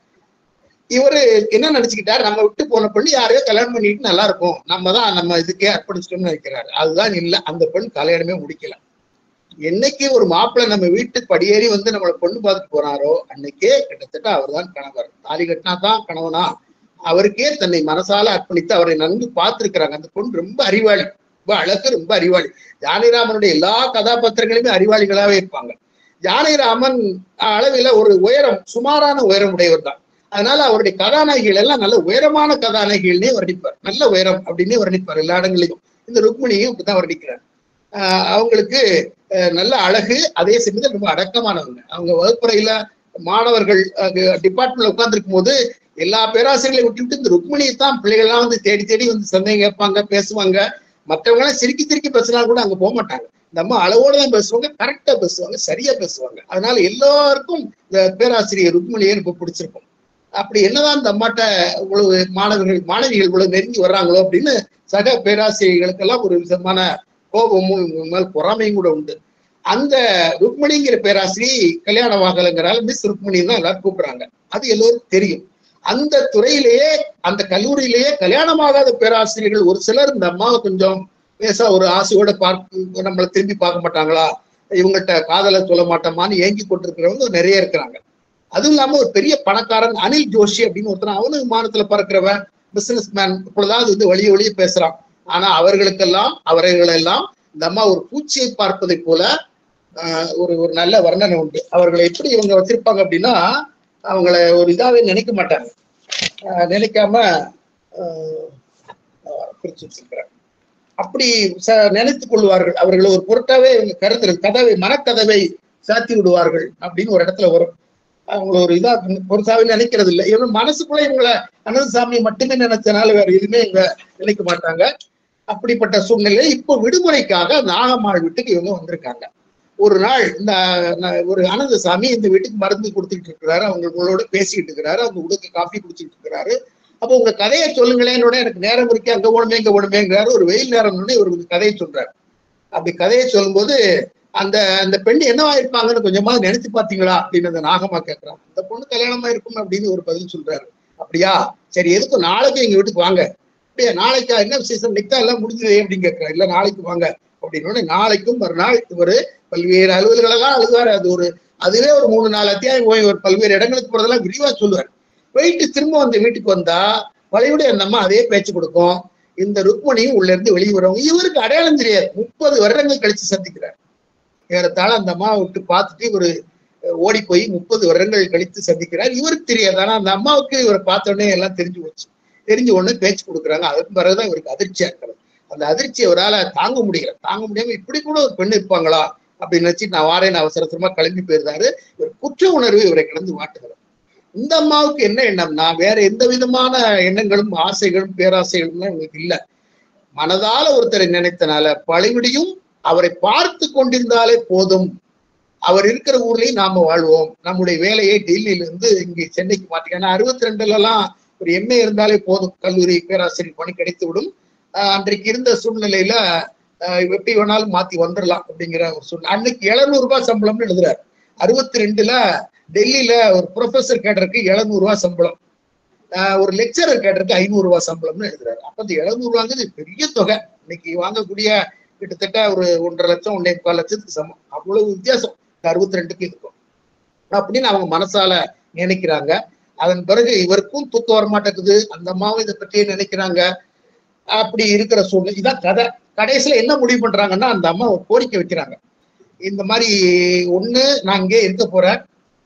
இவரு என்ன நினைச்சுக்கிட்டாரு நம்ம விட்டு போன பெண்ணு யாரையோ கல்யாணம் பண்ணிட்டு நல்லா இருக்கும் நம்ம தான் நம்ம இதுக்கே அர்ப்பணிச்சிட்டோம்னு நினைக்கிறாரு அதுதான் இல்ல அந்த பெண் கல்யாணமே முடிக்கல என்னைக்கு ஒரு மாப்பிள்ளை நம்ம வீட்டுக்கு படியேறி வந்து நம்மளை பொண்ணு பார்த்துட்டு போறாரோ அன்னைக்கே கிட்டத்தட்ட அவர் தான் கணவர் தாலி கட்டினா தான் கணவனா அவருக்கே தன்னை மனசால அர்ப்பணித்து அவரை நன்கு பார்த்திருக்கிறாங்க அந்த பொண்ணு ரொம்ப அறிவாளி ரொம்ப அழகு ரொம்ப அறிவாளி ஜானகிராமனுடைய எல்லா கதாபாத்திரங்களுமே அறிவாளிகளாவே இருப்பாங்க ஜானகிராமன் அளவில ஒரு உயரம் சுமாரான உயரம் உடையவர் தான் அதனால அவருடைய கதாநாயகிகள் எல்லாம் நல்ல உயரமான கதாநாயகிகள்னே வர்ணிப்பார் நல்ல உயரம் அப்படின்னே வர்ணிப்பார் எல்லா இடங்களையும் இந்த ருக்மிணியும் இப்படிதான் வர்ணிக்கிறார் ஆஹ் அவங்களுக்கு அஹ் நல்ல அழகு அதே சமயத்தில் ரொம்ப அடக்கமானவங்க அவங்க வகுப்பறையில மாணவர்கள் டிபார்ட்மெண்ட்ல உட்கார்ந்துருக்கும் போது எல்லா பேராசிரியர்களையும் விட்டுவிட்டு இந்த ருக்மிணியை தான் பிள்ளைகள்லாம் வந்து தேடி தேடி வந்து சந்தேகம் கேட்பாங்க பேசுவாங்க மற்றவங்க எல்லாம் சிரிக்கி சிரிக்கி பேசினா கூட அங்க போக மாட்டாங்க நம்ம அளவோட தான் பேசுவாங்க கரெக்டா பேசுவாங்க சரியா பேசுவாங்க அதனால எல்லாருக்கும் இந்த பேராசிரியர் ருக்மிணியை ரொம்ப பிடிச்சிருக்கும் அப்படி என்னதான் இந்த அம்மாட்ட இவ்வளவு மாணவர்கள் மாணவிகள் இவ்வளவு நெருங்கி வர்றாங்களோ அப்படின்னு சக பேராசிரியர்களுக்கெல்லாம் ஒரு விதமான கோபமும் இவங்க மேல் பொறாமையும் கூட உண்டு அந்த ருக்மணிங்கிற பேராசிரியை கல்யாணம் ஆகலைங்கிறால மிஸ் ருக்மணி தான் எல்லாரும் கூப்பிடுறாங்க அது எல்லோருக்கும் தெரியும் அந்த துறையிலேயே அந்த கல்லூரியிலேயே கல்யாணமாகாத பேராசிரியர்கள் ஒரு சிலர் இந்த அம்மாவை கொஞ்சம் பேச ஒரு ஆசையோட பார்க்க நம்மளை திரும்பி பார்க்க மாட்டாங்களா இவங்ககிட்ட காதலை சொல்ல மாட்டோமான்னு ஏங்கி கொண்டிருக்கிறவங்க நிறைய இருக்கிறாங்க அதுவும் இல்லாம ஒரு பெரிய பணக்காரன் அனில் ஜோஷி அப்படின்னு ஒருத்தன் அவனு விமானத்துல பறக்கிறவன் பிசினஸ் மேன் இப்பொழுதாவது வந்து வழிய வழிய பேசுறான் ஆனா அவர்களுக்கெல்லாம் அவர்களெல்லாம் இந்த அம்மா ஒரு பூச்சியை பார்ப்பதை போல ஆஹ் ஒரு ஒரு நல்ல வர்ணனை உண்டு அவர்களை எப்படி இவங்க வச்சிருப்பாங்க அப்படின்னா அவங்கள ஒரு இதாவே நினைக்க மாட்டாங்க ஆஹ் நினைக்காம ஆஹ் ஆஹ் பிரிச்சு வச்சிருக்கிறாங்க அப்படி ச- நினைத்துக் கொள்வார்கள் அவர்களை ஒரு பொருட்டாவே இவங்க கருத்து கதவை மனக்கதவை சாத்தி விடுவார்கள் அப்படின்னு ஒரு இடத்துல வரும் அவங்கள ஒரு இதா பொருட்டாவே நினைக்கிறது இல்லை இவங்க மனசுக்குள்ள இவங்கள அனந்தசாமி மட்டுமே நினைச்சனால வேற எதுவுமே இவங்க நினைக்க மாட்டாங்க அப்படிப்பட்ட சூழ்நிலை இப்போ விடுமுறைக்காக நாகம்மாள் வீட்டுக்கு இவங்க வந்திருக்காங்க ஒரு நாள் இந்த ந- ஒரு ஆனந்தசாமி இந்த வீட்டுக்கு மருந்து கொடுத்துட்டு இருக்கிறாரு அவங்க உங்களோட பேசிக்கிட்டு இருக்கிறாரு அவங்க உடுக்க காஃபி குடிச்சிட்டு இருக்கிறாரு அப்போ உங்க கதையை சொல்லுங்களேன்னோட எனக்கு நேரம் இருக்கு அங்க போகணுமே இங்க போகணுமேங்கிறாரு ஒரு வெயில் நேரம் இவர் இந்த கதையை சொல்றாரு அப்படி கதையை சொல்லும்போது அந்த அந்த பெண் என்னவா இருப்பாங்கன்னு கொஞ்சமா நினைச்சு பாத்தீங்களா அப்படின்னு அந்த நாகமா கேட்கறான் அந்த பொண்ணு கல்யாணமா இருக்கும் அப்படின்னு ஒரு பதில் சொல்றாரு அப்படியா சரி எதுக்கும் நாளைக்கு எங்க வீட்டுக்கு வாங்க அப்படியா நாளைக்கா என்ன விசேஷம் நிக்கா எல்லாம் முடிஞ்சது அப்படின்னு கேட்கிறாரு இல்ல நாளைக்கு வாங்க அப்படின்னு உடனே நாளைக்கும் மறுநாள் இவரு பல்வேறு அலுவல்களெல்லாம் அழுவாரு அது ஒரு அதுவே ஒரு மூணு நாலு அத்தியாயம் போய் ஒரு பல்வேறு இடங்களுக்கு போறதெல்லாம் விரிவா சொல்லுவார் போயிட்டு திரும்ப அந்த வீட்டுக்கு வந்தா பழையபடி அந்த அம்மா அதே பேச்சு கொடுக்கும் இந்த ருக்மணியும் உள்ள இருந்து வெளியே வருவாங்க இவருக்கு அடையாளம் தெரியாது முப்பது வருடங்கள் கழிச்சு சந்திக்கிறார் ஏறத்தாழ அந்த அம்மாவை விட்டு பார்த்துட்டு இவரு ஓடி போய் முப்பது வருடங்கள் கழித்து சந்திக்கிறார் இவருக்கு தெரியாது ஆனா அந்த அம்மாவுக்கு இவரை பார்த்த உடனே எல்லாம் தெரிஞ்சு போச்சு தெரிஞ்ச உடனே பேச்சு கொடுக்குறாங்க அதுக்கு பிறகுதான் இவருக்கு அதிர்ச்சியா இருக்கிறது அந்த அதிர்ச்சி அவரால தாங்க முடியல தாங்க முடியாம இப்படி கூட ஒரு பெண் இருப்பாங்களா அப்படின்னு நினைச்சு நான் வாரேன் அவசரமா கிளம்பி போயிருந்தாரு இவர் குற்ற உணர்வு இவரை கிடந்து வாட்டுகிறார் இந்த அம்மாவுக்கு என்ன எண்ணம்னா வேற எந்த விதமான எண்ணங்களும் ஆசைகளும் பேராசைகளும் இவங்களுக்கு இல்ல மனதால ஒருத்தரை நினைத்தனால பழிவிடியும் அவரை பார்த்து கொண்டிருந்தாலே போதும் அவர் இருக்கிற ஊர்லயும் நாம வாழ்வோம் நம்முடைய வேலையை டெல்லியில இருந்து இங்கே சென்னைக்கு மாத்தி ஏன்னா அறுபத்தி ரெண்டுல எல்லாம் ஒரு எம்ஏ இருந்தாலே போதும் கல்லூரி பேராசிரியர் பணி கிடைத்து விடும் ஆஹ் அன்றைக்கு இருந்த சூழ்நிலையில ஆஹ் எப்படி வேணாலும் மாத்தி வந்துடலாம் அப்படிங்கிற ஒரு சூழ்நிலை அன்னைக்கு எழுநூறு ரூபாய் சம்பளம்னு எழுதுறாரு அறுபத்தி ரெண்டுல டெல்லியில ஒரு ப்ரொஃபசர் கேட்டருக்கு எழுநூறு ரூபாய் சம்பளம் ஆஹ் ஒரு லெக்சரர் கேட்டருக்கு ஐநூறு ரூபாய் சம்பளம்னு எழுதுறாரு அப்ப இந்த எழுநூறு ரூபாங்கிறது பெரிய தொகை இன்னைக்கு வாங்கக்கூடிய கிட்டத்தட்ட ஒரு ஒன்றரை லட்சம் ஒன்றே முக்கால் லட்சத்துக்கு சமம் அவ்வளவு வித்தியாசம் இந்த அறுபத்தி ரெண்டுக்கு இருக்கும் அப்படின்னு அவங்க மனசால நினைக்கிறாங்க அதன் பிறகு இவருக்கும் தூக்கம் வர மாட்டேங்குது அந்த அம்மாவும் இதை பற்றியே நினைக்கிறாங்க அப்படி இருக்கிற சூழ்நிலை இதான் கதை கடைசியில என்ன முடிவு பண்றாங்கன்னா அந்த அம்மா ஒரு கோரிக்கை வைக்கிறாங்க இந்த மாதிரி ஒண்ணு நான் இங்கே இருக்க போறேன்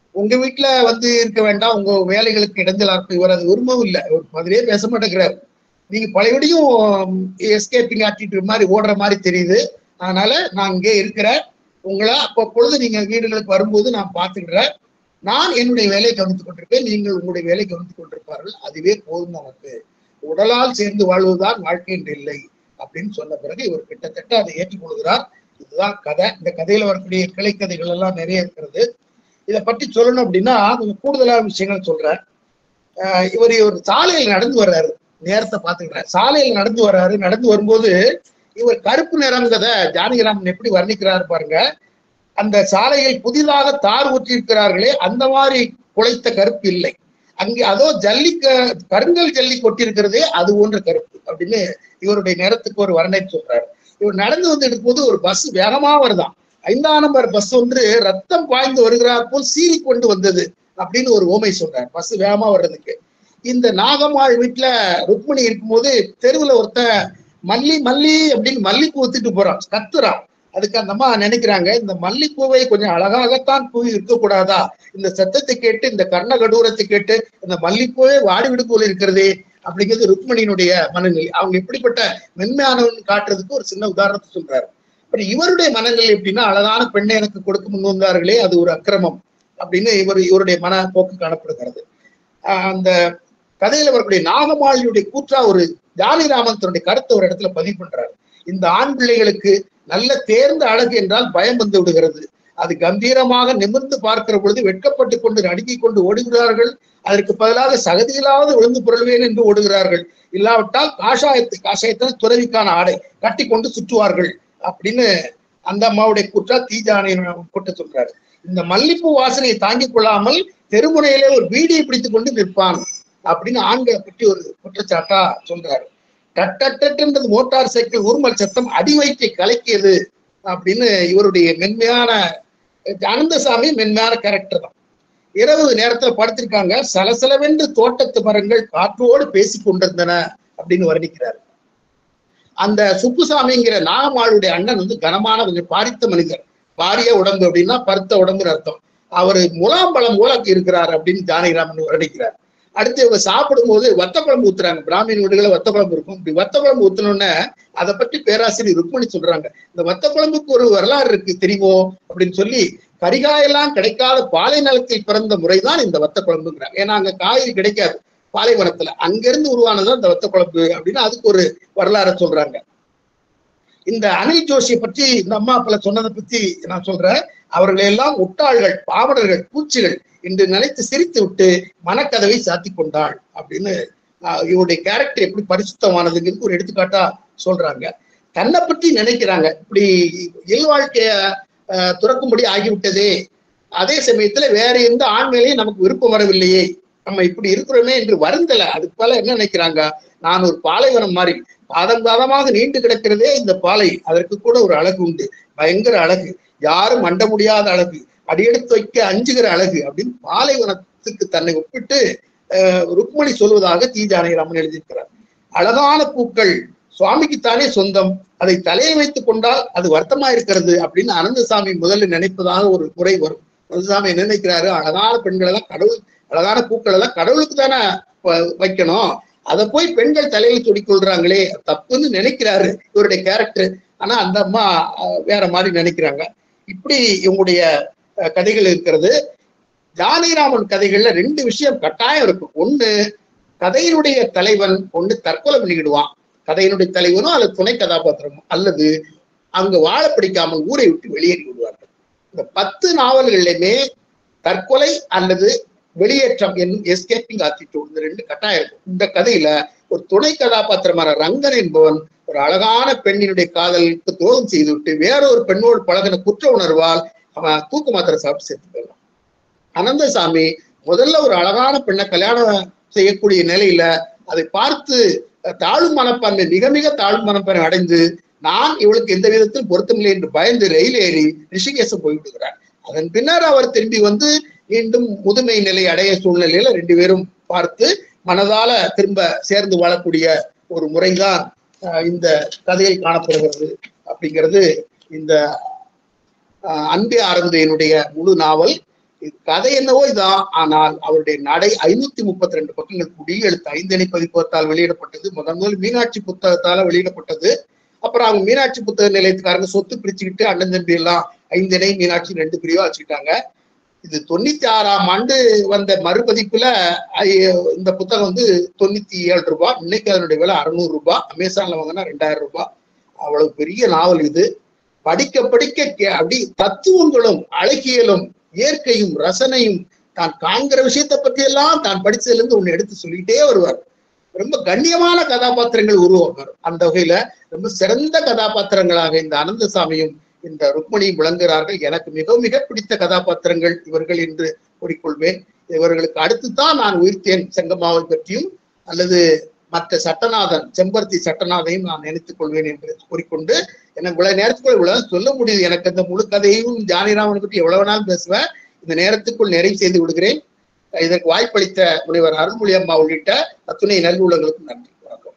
உங்க வீட்டுல வந்து இருக்க வேண்டாம் உங்க வேலைகளுக்கு இடைஞ்சலா இருக்கும் இவர் அது விரும்பவும் இல்லை ஒரு பதிலே பேச மாட்டேங்கிறார் நீங்க பழையபடியும் எஸ்கேப்பிங் ஆட்டிட்டு மாதிரி ஓடுற மாதிரி தெரியுது அதனால நான் இங்கே இருக்கிறேன் உங்களை அப்பப்பொழுது நீங்க வீடுகளுக்கு வரும்போது நான் பார்த்துக்கிறேன் நான் என்னுடைய வேலையை கவனித்துக் கொண்டிருப்பேன் நீங்கள் உங்களுடைய வேலையை கவனித்துக் கொண்டிருப்பார்கள் அதுவே போதும் நமக்கு உடலால் சேர்ந்து வாழ்வதுதான் வாழ்க்கை என்று இல்லை அப்படின்னு சொன்ன பிறகு இவர் கிட்டத்தட்ட அதை ஏற்றுக்கொள்கிறார் இதுதான் கதை இந்த கதையில வரக்கூடிய கிளைக்கதைகள் எல்லாம் நிறைய இருக்கிறது இதை பற்றி சொல்லணும் அப்படின்னா கொஞ்சம் கூடுதலான விஷயங்கள் சொல்றேன் ஆஹ் இவர் ஒரு சாலையில் நடந்து வர்றாரு நேரத்தை பாத்துக்கிறார் சாலையில் நடந்து வர்றாரு நடந்து வரும்போது இவர் கருப்பு நிறங்கிறத ஜானகிராமன் எப்படி வர்ணிக்கிறாரு பாருங்க அந்த சாலையில் புதிதாக தார் ஊற்றியிருக்கிறார்களே அந்த மாதிரி குலைத்த கருப்பு இல்லை அங்கே அதோ ஜல்லி க- கருங்கல் ஜல்லி கொட்டியிருக்கிறதே அது போன்ற கருப்பு அப்படின்னு இவருடைய நேரத்துக்கு ஒரு வர்ணனை சொல்றாரு இவர் நடந்து வந்து போது ஒரு பஸ் வேகமா வருதாம் ஐந்தாம் நம்பர் பஸ் வந்து ரத்தம் பாய்ந்து வருகிறார் போல் சீறி கொண்டு வந்தது அப்படின்னு ஒரு ஓமை சொல்றார் பஸ் வேகமா வர்றதுக்கு இந்த நாகம்மாள் வீட்டுல ருக்மணி இருக்கும்போது தெருவுல ஒருத்தன் மல்லி மல்லி அப்படின்னு மல்லிப்பூ வித்துட்டு போறான் கத்துறான் அதுக்கு அந்த அம்மா நினைக்கிறாங்க இந்த மல்லிப்பூவை கொஞ்சம் அழகாகத்தான் பூ இருக்கக்கூடாதா இந்த சத்தத்தை கேட்டு இந்த கர்ண கடூரத்தை கேட்டு இந்த மல்லிப்பூவே வாடி விடு போல இருக்கிறதே அப்படிங்கிறது ருக்மணியினுடைய மனநிலை அவங்க எப்படிப்பட்ட மென்மையானவன் காட்டுறதுக்கு ஒரு சின்ன உதாரணத்தை சொல்றாரு பட் இவருடைய மனநிலை எப்படின்னா அழகான பெண்ணை எனக்கு கொடுக்க முன் வந்தார்களே அது ஒரு அக்கிரமம் அப்படின்னு இவர் இவருடைய மன போக்கு காணப்படுகிறது ஆஹ் அந்த கதையில வரக்கூடிய நாகமாளியுடைய கூற்றா ஒரு ஜானிராமன் தன்னுடைய கருத்தை ஒரு இடத்துல பதிவு பண்றாரு இந்த ஆண் பிள்ளைகளுக்கு நல்ல தேர்ந்த அழகு என்றால் பயம் வந்து விடுகிறது அது கம்பீரமாக நிமிர்ந்து பார்க்கிற பொழுது வெட்கப்பட்டு கொண்டு நடுங்கிக் கொண்டு ஓடுகிறார்கள் அதற்கு பதிலாக சகதியிலாவது விழுந்து புரள்வேன் என்று ஓடுகிறார்கள் இல்லாவிட்டால் காஷாயத்து காஷாயத்தை துறவிக்கான ஆடை கட்டி கொண்டு சுற்றுவார்கள் அப்படின்னு அந்த அம்மாவுடைய குற்றா தீஜானை குற்ற சொல்றாரு இந்த மல்லிப்பூ வாசனையை தாங்கிக் கொள்ளாமல் தெருமுனையிலே ஒரு பீடியை பிடித்துக் கொண்டு நிற்பான் அப்படின்னு ஆண்களை பற்றி ஒரு குற்றச்சாட்டா சொல்றாரு டட்டன்றது மோட்டார் சைக்கிள் உருமல் சத்தம் அடி வயிற்றை கலக்கியது அப்படின்னு இவருடைய மென்மையான அனந்தசாமி மென்மையான கேரக்டர் தான் இரவு நேரத்துல படுத்திருக்காங்க சலசலவென்று தோட்டத்து மரங்கள் காற்றோடு பேசிக் கொண்டிருந்தன அப்படின்னு வர்ணிக்கிறார் அந்த சுப்புசாமிங்கிற நாகமாளுடைய அண்ணன் வந்து கனமான கொஞ்சம் பாரித்த மனிதர் பாரிய உடம்பு அப்படின்னா பருத்த உடம்புன்னு அர்த்தம் அவர் முலாம்பழம் போல இருக்கிறார் அப்படின்னு ஜானகிராமன் வர்ணிக்கிறார் அடுத்து இவங்க சாப்பிடும்போது வத்த குழம்பு ஊத்துறாங்க பிராமின் வீடுகளில் வத்த குழம்பு இருக்கும் இப்படி வத்த குழம்பு ஊத்தணும்னு அதை பற்றி பேராசிரியர் ருக்மணி சொல்றாங்க இந்த வத்த குழம்புக்கு ஒரு வரலாறு இருக்கு தெரியுமோ அப்படின்னு சொல்லி கரிகாயெல்லாம் கிடைக்காத பாலை நிலத்தில் பிறந்த முறைதான் இந்த வத்த குழம்புங்கிறாங்க ஏன்னா அங்க காய்கறி கிடைக்காது பாலைவனத்துல அங்கிருந்து உருவானதுதான் இந்த வத்த குழம்பு அப்படின்னு அதுக்கு ஒரு வரலாறு சொல்றாங்க இந்த அனில் ஜோஷியை பற்றி இந்த அம்மா அப்பல சொன்னதை பத்தி நான் சொல்றேன் அவர்கள் எல்லாம் முட்டாள்கள் பாவடர்கள் பூச்சிகள் என்று நினைத்து சிரித்து விட்டு மனக்கதவை சாத்தி கொண்டாள் அப்படின்னு ஆஹ், இவருடைய கேரக்டர் எப்படி பரிசுத்தமானதுங்கிறது ஒரு எடுத்துக்காட்டா சொல்றாங்க தன்னை பற்றி நினைக்கிறாங்க இப்படி இல்வாழ்க்கைய ஆஹ், துறக்கும்படி ஆகிவிட்டதே அதே சமயத்துல வேற எந்த ஆண் மேலேயும் நமக்கு விருப்பம் வரவில்லையே நம்ம இப்படி இருக்கிறோமே என்று வருந்தல அதுக்கு பல என்ன நினைக்கிறாங்க நான் ஒரு பாலைவனம் மாதிரி பாதம் பாதமாக நீண்டு கிடக்கிறதே இந்த பாலை அதற்கு கூட ஒரு அழகு உண்டு பயங்கர அழகு யாரும் அண்ட முடியாத அழகு அடியெடுத்து வைக்க அஞ்சுகிற அழகு அப்படின்னு பாலைவனத்துக்கு தன்னை ஒப்பிட்டு அஹ், ருக்மணி சொல்வதாக தி ஜானகிராமன் எழுதியிருக்கிறார் அழகான பூக்கள் சுவாமிக்குத்தானே சொந்தம் அதை தலையில் வைத்துக் கொண்டால் அது வருத்தமா இருக்கிறது அப்படின்னு அனந்தசாமி முதல்ல நினைப்பதாக ஒரு முறை வரும் அனந்தசாமி என்ன நினைக்கிறாரு அழகான பெண்கள் எல்லாம் கடவுள் அழகான பூக்கள் எல்லாம் கடவுளுக்கு தானே வ- வைக்கணும் அதை போய் பெண்கள் தலையில சுடிக் கொள்றாங்களே தப்புன்னு நினைக்கிறாரு இவருடைய கேரக்டர் ஆனா அந்த அம்மா அஹ், வேற மாதிரி நினைக்கிறாங்க இப்படி இவங்களுடைய அஹ், கதைகள் இருக்கிறது ஜானகிராமன் கதைகள்ல ரெண்டு விஷயம் கட்டாயம் இருக்கும் ஒண்ணு கதையினுடைய தலைவன் ஒண்ணு தற்கொலை பண்ணிக்கிடுவான் கதையினுடைய தலைவனோ அல்லது துணை கதாபாத்திரமோ அல்லது அங்க வாழ பிடிக்காமல் ஊரை விட்டு வெளியேறி விடுவார்கள் இந்த பத்து நாவல்கள்லையுமே தற்கொலை அல்லது வெளியேற்றம் என்னும் எஸ்கேப்பிங் ஆட்டிடியூட் இந்த ரெண்டு கட்டாயம் இருக்கும் இந்த கதையில ஒரு துணை கதாபாத்திரமான ரங்கன் என்பவன் ஒரு அழகான பெண்ணினுடைய காதலுக்கு துரோகம் செய்துவிட்டு வேற ஒரு பெண்ணோடு பழகின குற்ற உணர்வால் அவன் தூக்கு மாத்திரை சாப்பிட்டு சேர்த்து போயிடலாம் அனந்தசாமி முதல்ல ஒரு அழகான பெண்ணை கல்யாணம் செய்யக்கூடிய நிலையில அதை பார்த்து தாழ்வு மனப்பான்மை மிக மிக தாழ்வு மனப்பான்மை அடைந்து நான் இவளுக்கு எந்த விதத்தில் பொருத்தமில்லை என்று பயந்து ரயில் ஏறி ரிஷிகேசம் போய்விடுகிறார் அதன் பின்னர் அவர் திரும்பி வந்து மீண்டும் முதுமை நிலை அடைய சூழ்நிலையில ரெண்டு பேரும் பார்த்து மனதால திரும்ப சேர்ந்து வாழக்கூடிய ஒரு முறைதான் அஹ், இந்த கதையில் காணப்படுகிறது அப்படிங்கிறது இந்த அஹ், அன்பே ஆரம்பதையினுடைய முழு நாவல் இது கதை என்னவோ இதான் ஆனால் அவருடைய நடை ஐநூத்தி முப்பத்தி ரெண்டு பக்கங்கள் குடி எழுத்து ஐந்தணி பதிப்பகத்தால் வெளியிடப்பட்டது முதன் முதல் மீனாட்சி புத்தகத்தால வெளியிடப்பட்டது அப்புறம் அவங்க மீனாட்சி புத்தக நிலையத்துக்காரங்க சொத்து பிரிச்சுக்கிட்டு அண்ணன் தம்பி எல்லாம் ஐந்தணை மீனாட்சி ரெண்டு பிரிவா வச்சுக்கிட்டாங்க இது தொண்ணூத்தி ஆறாம் ஆண்டு வந்த மறுபதிப்புல ஐ- இந்த புத்தகம் வந்து தொண்ணூத்தி ஏழு ரூபாய் இன்னைக்கு அதனுடைய விலை அறுநூறு ரூபாய் அமேசான்ல வாங்கினா ரெண்டாயிரம் ரூபாய் அவ்வளவு பெரிய நாவல் இது படிக்க படிக்க கே- அப்படி தத்துவங்களும் அழகியலும் இயற்கையும் ரசனையும் தான் காண்கிற விஷயத்தை பத்தி எல்லாம் தான் படிச்சதுல இருந்து ஒண்ணு எடுத்து சொல்லிட்டே வருவார் ரொம்ப கண்ணியமான கதாபாத்திரங்கள் உருவாக்குவார் அந்த வகையில ரொம்ப சிறந்த கதாபாத்திரங்களாக இந்த அனந்தசாமியும் இந்த ருக்மணியும் விளங்குகிறார்கள் எனக்கு மிக மிக பிடித்த கதாபாத்திரங்கள் இவர்கள் என்று கூறிக்கொள்வேன் இவர்களுக்கு அடுத்துதான் நான் உயிர்த்தேன் செங்கம்மாவை பற்றியும் அல்லது மற்ற சட்டநாதன் செம்பருத்தி சட்டநாதையும் நான் நினைத்துக் கொள்வேன் என்று கூறிக்கொண்டு எனக்கு இவ்வளவு நேரத்துக்குள்ள இவ்வளவு சொல்ல முடியுது எனக்கு அந்த முழு கதையும் ஜானிராமனை பற்றி எவ்வளவு நாள் பேசுவேன் இந்த நேரத்துக்குள் நிறைவு செய்து விடுகிறேன் இதற்கு வாய்ப்பளித்த முனைவர் அருள்மொழி அம்மா உள்ளிட்ட அத்துணை நல்லுள்ளங்களுக்கும் நன்றி வணக்கம்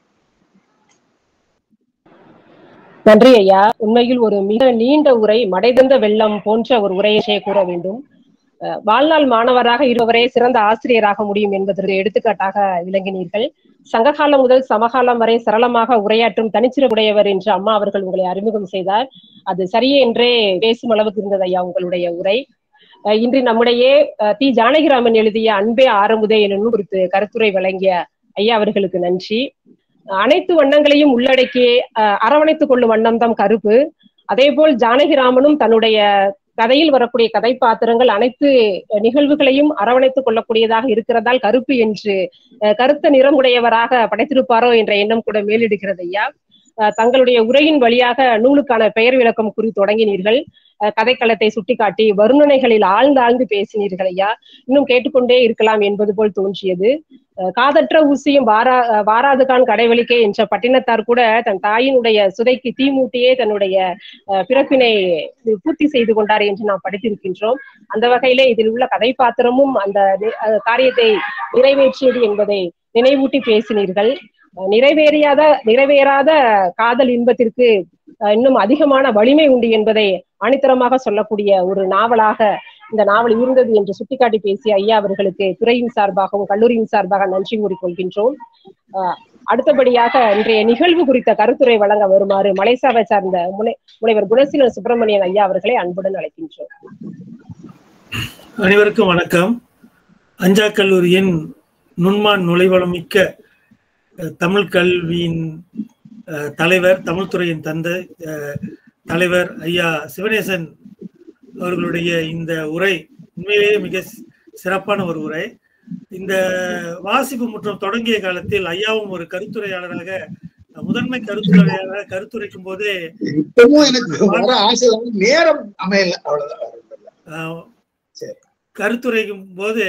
நன்றி ஐயா உண்மையில் ஒரு மிக நீண்ட உரை மடைதந்த வெள்ளம் போன்ற ஒரு உரையை கூற வேண்டும் அஹ் வாழ்நாள் மாணவராக இருப்பவரே சிறந்த ஆசிரியராக முடியும் என்பதற்கு எடுத்துக்காட்டாக விளங்கினீர்கள் சங்ககாலம் முதல் சமகாலம் வரை சரளமாக உரையாற்றும் தனிச்சிறப்புடையவர் என்று அம்மா அவர்கள் உங்களை அறிமுகம் செய்தார் அது சரியே என்றே பேசும் அளவுக்கு இருந்தது ஐயா உங்களுடைய உரை அஹ் இன்று நம்முடைய அஹ் தி ஜானகிராமன் எழுதிய அன்பே ஆரமுதே என்னும் குறித்து கருத்துரை வழங்கிய ஐயா அவர்களுக்கு நன்றி அனைத்து வண்ணங்களையும் உள்ளடக்கி அஹ் அரவணைத்துக் கொள்ளும் வண்ணம் தான் கருப்பு அதே போல் ஜானகிராமனும் தன்னுடைய கதையில் வரக்கூடிய கதைப்பாத்திரங்கள் அனைத்து நிகழ்வுகளையும் அரவணைத்துக் கொள்ளக்கூடியதாக இருக்கிறதால் கருப்பு என்று அஹ் கருத்த நிறமுடையவராக படைத்திருப்பாரோ என்ற எண்ணம் கூட மேலிடுகிறது ஐயா அஹ் தங்களுடைய உரையின் வழியாக நூலுக்கான பெயர் விளக்கம் குறித்து தொடங்கினீர்கள் அஹ் கதைக்களத்தை சுட்டிக்காட்டி வருணனைகளில் ஆழ்ந்து ஆழ்ந்து பேசினீர்கள் ஐயா இன்னும் கேட்டுக்கொண்டே இருக்கலாம் என்பது போல் தோன்றியது அஹ் காதற்ற ஊசியும் வாரா அஹ் வாராதுகான் கடைவெளிக்கே என்ற பட்டினத்தார் கூட தன் தாயினுடைய சுதைக்கு தீ மூட்டியே தன்னுடைய அஹ் பிறப்பினை பூர்த்தி செய்து கொண்டார் என்று நாம் படித்திருக்கின்றோம் அந்த வகையிலே இதில் உள்ள கதைப்பாத்திரமும் அந்த நி- அஹ் காரியத்தை நிறைவேற்றியது என்பதை நினைவூட்டி பேசினீர்கள் அஹ் நிறைவேறியாத நிறைவேறாத காதல் இன்பத்திற்கு அஹ் இன்னும் அதிகமான வலிமை உண்டு என்பதை ஆணித்தரமாக சொல்லக்கூடிய ஒரு நாவலாக இந்த நாவல் இருந்தது என்று சுட்டிக்காட்டி பேசிய ஐயா அவர்களுக்கு துறையின் சார்பாகவும் கல்லூரியின் சார்பாக நன்றி கூறிக்கொள்கின்றோம் அஹ் அடுத்தபடியாக இன்றைய நிகழ்வு குறித்த கருத்துரை வழங்க வருமாறு மலேசியாவை சார்ந்த முனை முனைவர் குணசீலன் சுப்பிரமணியன் ஐயா அவர்களை அன்புடன் அழைக்கின்றோம் அனைவருக்கும் வணக்கம் அஞ்சா கல்லூரியின் நுண்மான் நுழைவளமிக்க அஹ், தமிழ் கல்வியின் அஹ், தலைவர் தமிழ் துறையின் தந்தை அஹ், தலைவர் ஐயா சிவனேசன் அவர்களுடைய இந்த உரை உண்மையிலேயே மிக சி- சிறப்பான ஒரு உரை இந்த வாசிப்பு முற்றம் தொடங்கிய காலத்தில் ஐயாவும் ஒரு கருத்துரையாளராக அஹ், முதன்மை கருத்துரையாளராக கருத்துரைக்கும் போதே இப்பவும் எனக்கு வர ஆசை தான். நேரம் அமையல அவ்வளவுதான் வேற ஒண்ணும் இல்ல. ஆஹ் சரி. கருத்துரைக்கும் போது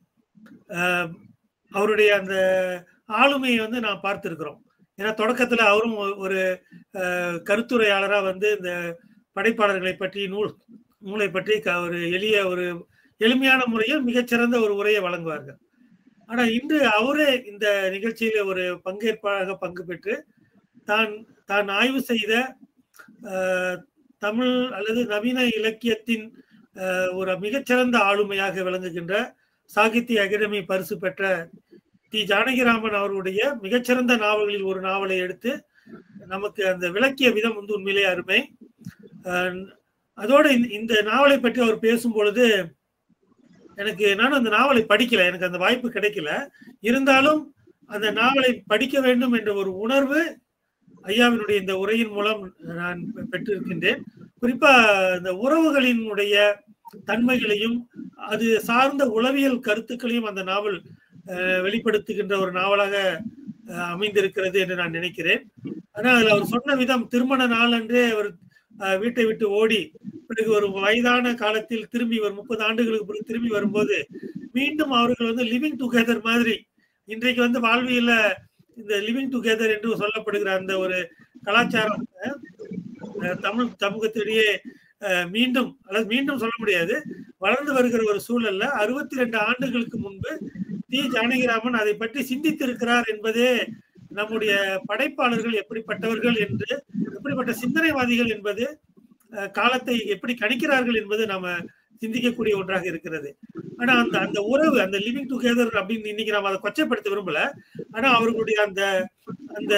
ஆஹ் அவருடைய அந்த ஆளுமையை வந்து நான் பார்த்திருக்கிறோம் ஏன்னா தொடக்கத்துல அவரும் ஒரு- ஒரு ஆஹ் கருத்துரையாளரா வந்து இந்த படைப்பாளர்களை பற்றி நூல் நூலை பற்றி க- ஒரு எளிய ஒரு எளிமையான முறையில் மிகச்சிறந்த ஒரு உரையை வழங்குவார்கள் ஆனா இன்று அவரே இந்த நிகழ்ச்சியில ஒரு பங்கேற்பாளராக பங்கு பெற்று தான் தான் ஆய்வு செய்த ஆஹ், தமிழ் அல்லது நவீன இலக்கியத்தின் ஆஹ், ஒரு மிகச்சிறந்த ஆளுமையாக விளங்குகின்ற சாகித்ய அகாடமி பரிசு பெற்ற தி ஜானகிராமன் அவருடைய மிகச்சிறந்த நாவல்களில் ஒரு நாவலை எடுத்து நமக்கு அந்த விளக்கிய விதம் வந்து உண்மையிலே அருமை ஆஹ், அதோடு இந்த- இந்த நாவலை பற்றி அவர் பேசும் பொழுது எனக்கு நான் அந்த நாவலை படிக்கல எனக்கு அந்த வாய்ப்பு கிடைக்கல இருந்தாலும் அந்த நாவலை படிக்க வேண்டும் என்ற ஒரு உணர்வு ஐயாவினுடைய இந்த உரையின் மூலம் நான் பெ- பெற்றிருக்கின்றேன் குறிப்பா இந்த உறவுகளினுடைய தன்மைகளையும் அது சார்ந்த உளவியல் கருத்துக்களையும் அந்த நாவல் அஹ், வெளிப்படுத்துகின்ற ஒரு நாவலாக அஹ், அமைந்திருக்கிறது என்று நான் நினைக்கிறேன் ஆனா அதுல அவர் சொன்ன விதம் திருமண நாளன்றே அவர் அஹ், வீட்டை விட்டு ஓடி பிறகு ஒரு வயதான காலத்தில் திரும்பி ஒரு முப்பது ஆண்டுகளுக்கு பிறகு திரும்பி வரும்போது மீண்டும் அவர்கள் வந்து லிவிங் டுகெதர் மாதிரி இன்றைக்கு வந்து வாழ்வியல்ல இந்த லிவிங் டுகெதர் என்று சொல்லப்படுகிற அந்த ஒரு கலாச்சாரம் அஹ், அஹ், தமிழ் சமூகத்திலேயே அஹ், மீண்டும் அல்லது மீண்டும் சொல்ல முடியாது வளர்ந்து வருகிற ஒரு சூழல்ல அறுபத்தி ரெண்டு ஆண்டுகளுக்கு முன்பு தி ஜானகிராமன் அதை பற்றி சிந்தித்திருக்கிறார் என்பதே நம்முடைய படைப்பாளர்கள் எப்படிப்பட்டவர்கள் என்று எப்படிப்பட்ட சிந்தனைவாதிகள் என்பது அஹ், காலத்தை எப்படி கணிக்கிறார்கள் என்பது நாம சிந்திக்கக்கூடிய ஒன்றாக இருக்கிறது ஆனா அந்த அந்த உறவு அந்த லிவிங் டுகெதர் அப்படின்னு இன்னைக்கு நம்ம அதை கொச்சைப்படுத்த விரும்பல ஆனா அவர்களுடைய அந்த அந்த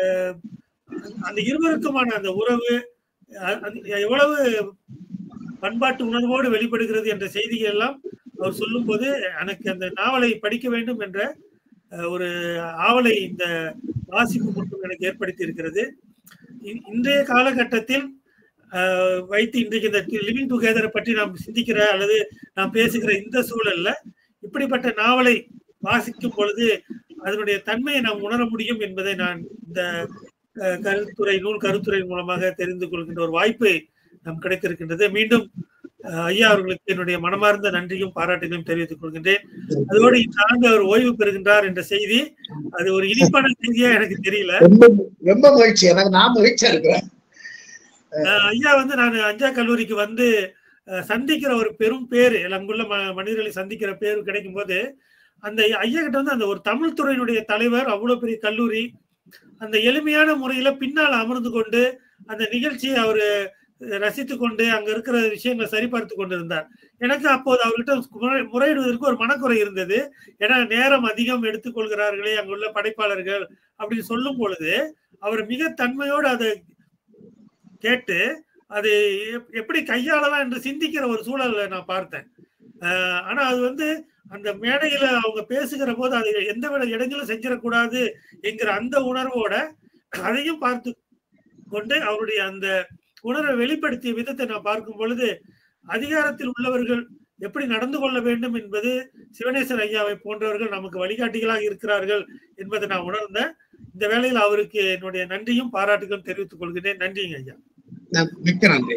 அந்த இருவருக்குமான அந்த உறவு அ- அது எவ்வளவு பண்பாட்டு உணர்வோடு வெளிப்படுகிறது என்ற செய்திகள் எல்லாம் அவர் சொல்லும்போது எனக்கு அந்த நாவலை படிக்க வேண்டும் என்ற அஹ், ஒரு ஆவலை இந்த வாசிப்பு மட்டும் எனக்கு ஏற்படுத்தி இருக்கிறது இ- இன்றைய காலகட்டத்தில் அஹ், வைத்து இன்றைக்கு இந்த லிவிங் டுகெதரை பற்றி நாம் சிந்திக்கிற அல்லது நாம் பேசுகிற இந்த சூழல்ல இப்படிப்பட்ட நாவலை வாசிக்கும் பொழுது அதனுடைய தன்மையை நாம் உணர முடியும் என்பதை நான் இந்த அஹ், கருத்துரை நூல் கருத்துரை மூலமாக தெரிந்து கொள்கின்ற ஒரு வாய்ப்பு நாம் கிடைத்திருக்கின்றது மீண்டும் அஹ், ஐயா அவர்களுக்கு என்னுடைய மனமார்ந்த நன்றியும் பாராட்டினையும் தெரிவித்துக் கொள்கின்றேன் அதோடு இந்த ஆண்டு அவர் ஓய்வு பெறுகின்றார் என்ற செய்தி அது ஒரு இனிப்பான செய்தியா எனக்கு தெரியல ரொம்ப ரொம்ப மகிழ்ச்சி எனக்கு நான் மகிழ்ச்சியா இருக்கிறேன் அஹ் ஐயா வந்து நான் அஞ்சா கல்லூரிக்கு வந்து அஹ், சந்திக்கிற ஒரு பெரும் பேரு அங்குள்ள ம- மனிதர்களை சந்திக்கிற பேரு கிடைக்கும் போது அந்த ஐயா கிட்ட வந்து அந்த ஒரு தமிழ் துறையினுடைய தலைவர் அவ்வளவு பெரிய கல்லூரி அந்த எளிமையான முறையில பின்னால் அமர்ந்து கொண்டு அந்த நிகழ்ச்சியை அவரு ரசித்து கொண்டு அங்க இருக்கிற விஷயங்களை சரிபார்த்து கொண்டிருந்தார் எனக்கு அப்போது அவர்கிட்ட முறை- முறையிடுவதற்கு ஒரு மனக்குறை இருந்தது ஏன்னா நேரம் அதிகம் எடுத்துக்கொள்கிறார்களே அங்குள்ள படைப்பாளர்கள் அப்படின்னு சொல்லும் பொழுது அவர் மிக தன்மையோடு அதை கேட்டு அது எப்- எப்படி கையாளலாம் என்று சிந்திக்கிற ஒரு சூழலை நான் பார்த்தேன் ஆஹ் ஆனா அது வந்து அந்த மேடையில அவங்க பேசுகிற போது அது எந்த வித இடங்களும் செஞ்சிடக்கூடாது என்கிற அந்த உணர்வோட அதையும் பார்த்து கொண்டு அவருடைய அந்த உணர்வை வெளிப்படுத்திய விதத்தை நான் பார்க்கும் பொழுது அதிகாரத்தில் உள்ளவர்கள் எப்படி நடந்து கொள்ள வேண்டும் என்பது சிவனேசர் ஐயாவை போன்றவர்கள் நமக்கு வழிகாட்டிகளாக இருக்கிறார்கள் என்பதை நான் உணர்ந்தேன் இந்த வேளையில் அவருக்கு என்னுடைய நன்றியும் பாராட்டுகளும் தெரிவித்துக் கொள்கிறேன் நன்றிங்க ஐயா நான் மிக்க நன்றி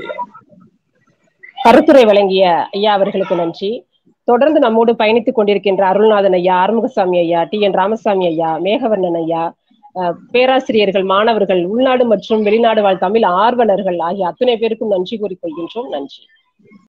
கருத்துரை வழங்கிய ஐயா அவர்களுக்கு நன்றி தொடர்ந்து நம்மோடு பயணித்துக் கொண்டிருக்கின்ற அருள்நாதன் ஐயா ஆறுமுகசாமி ஐயா டி என் ராமசாமி ஐயா மேகவர்ணன் ஐயா அஹ், பேராசிரியர்கள் மாணவர்கள் உள்நாடு மற்றும் வெளிநாடு வாழ் தமிழ் ஆர்வலர்கள் ஆகிய அத்தனை பேருக்கும் நன்றி கூறிக்கொள்கின்றோம் நன்றி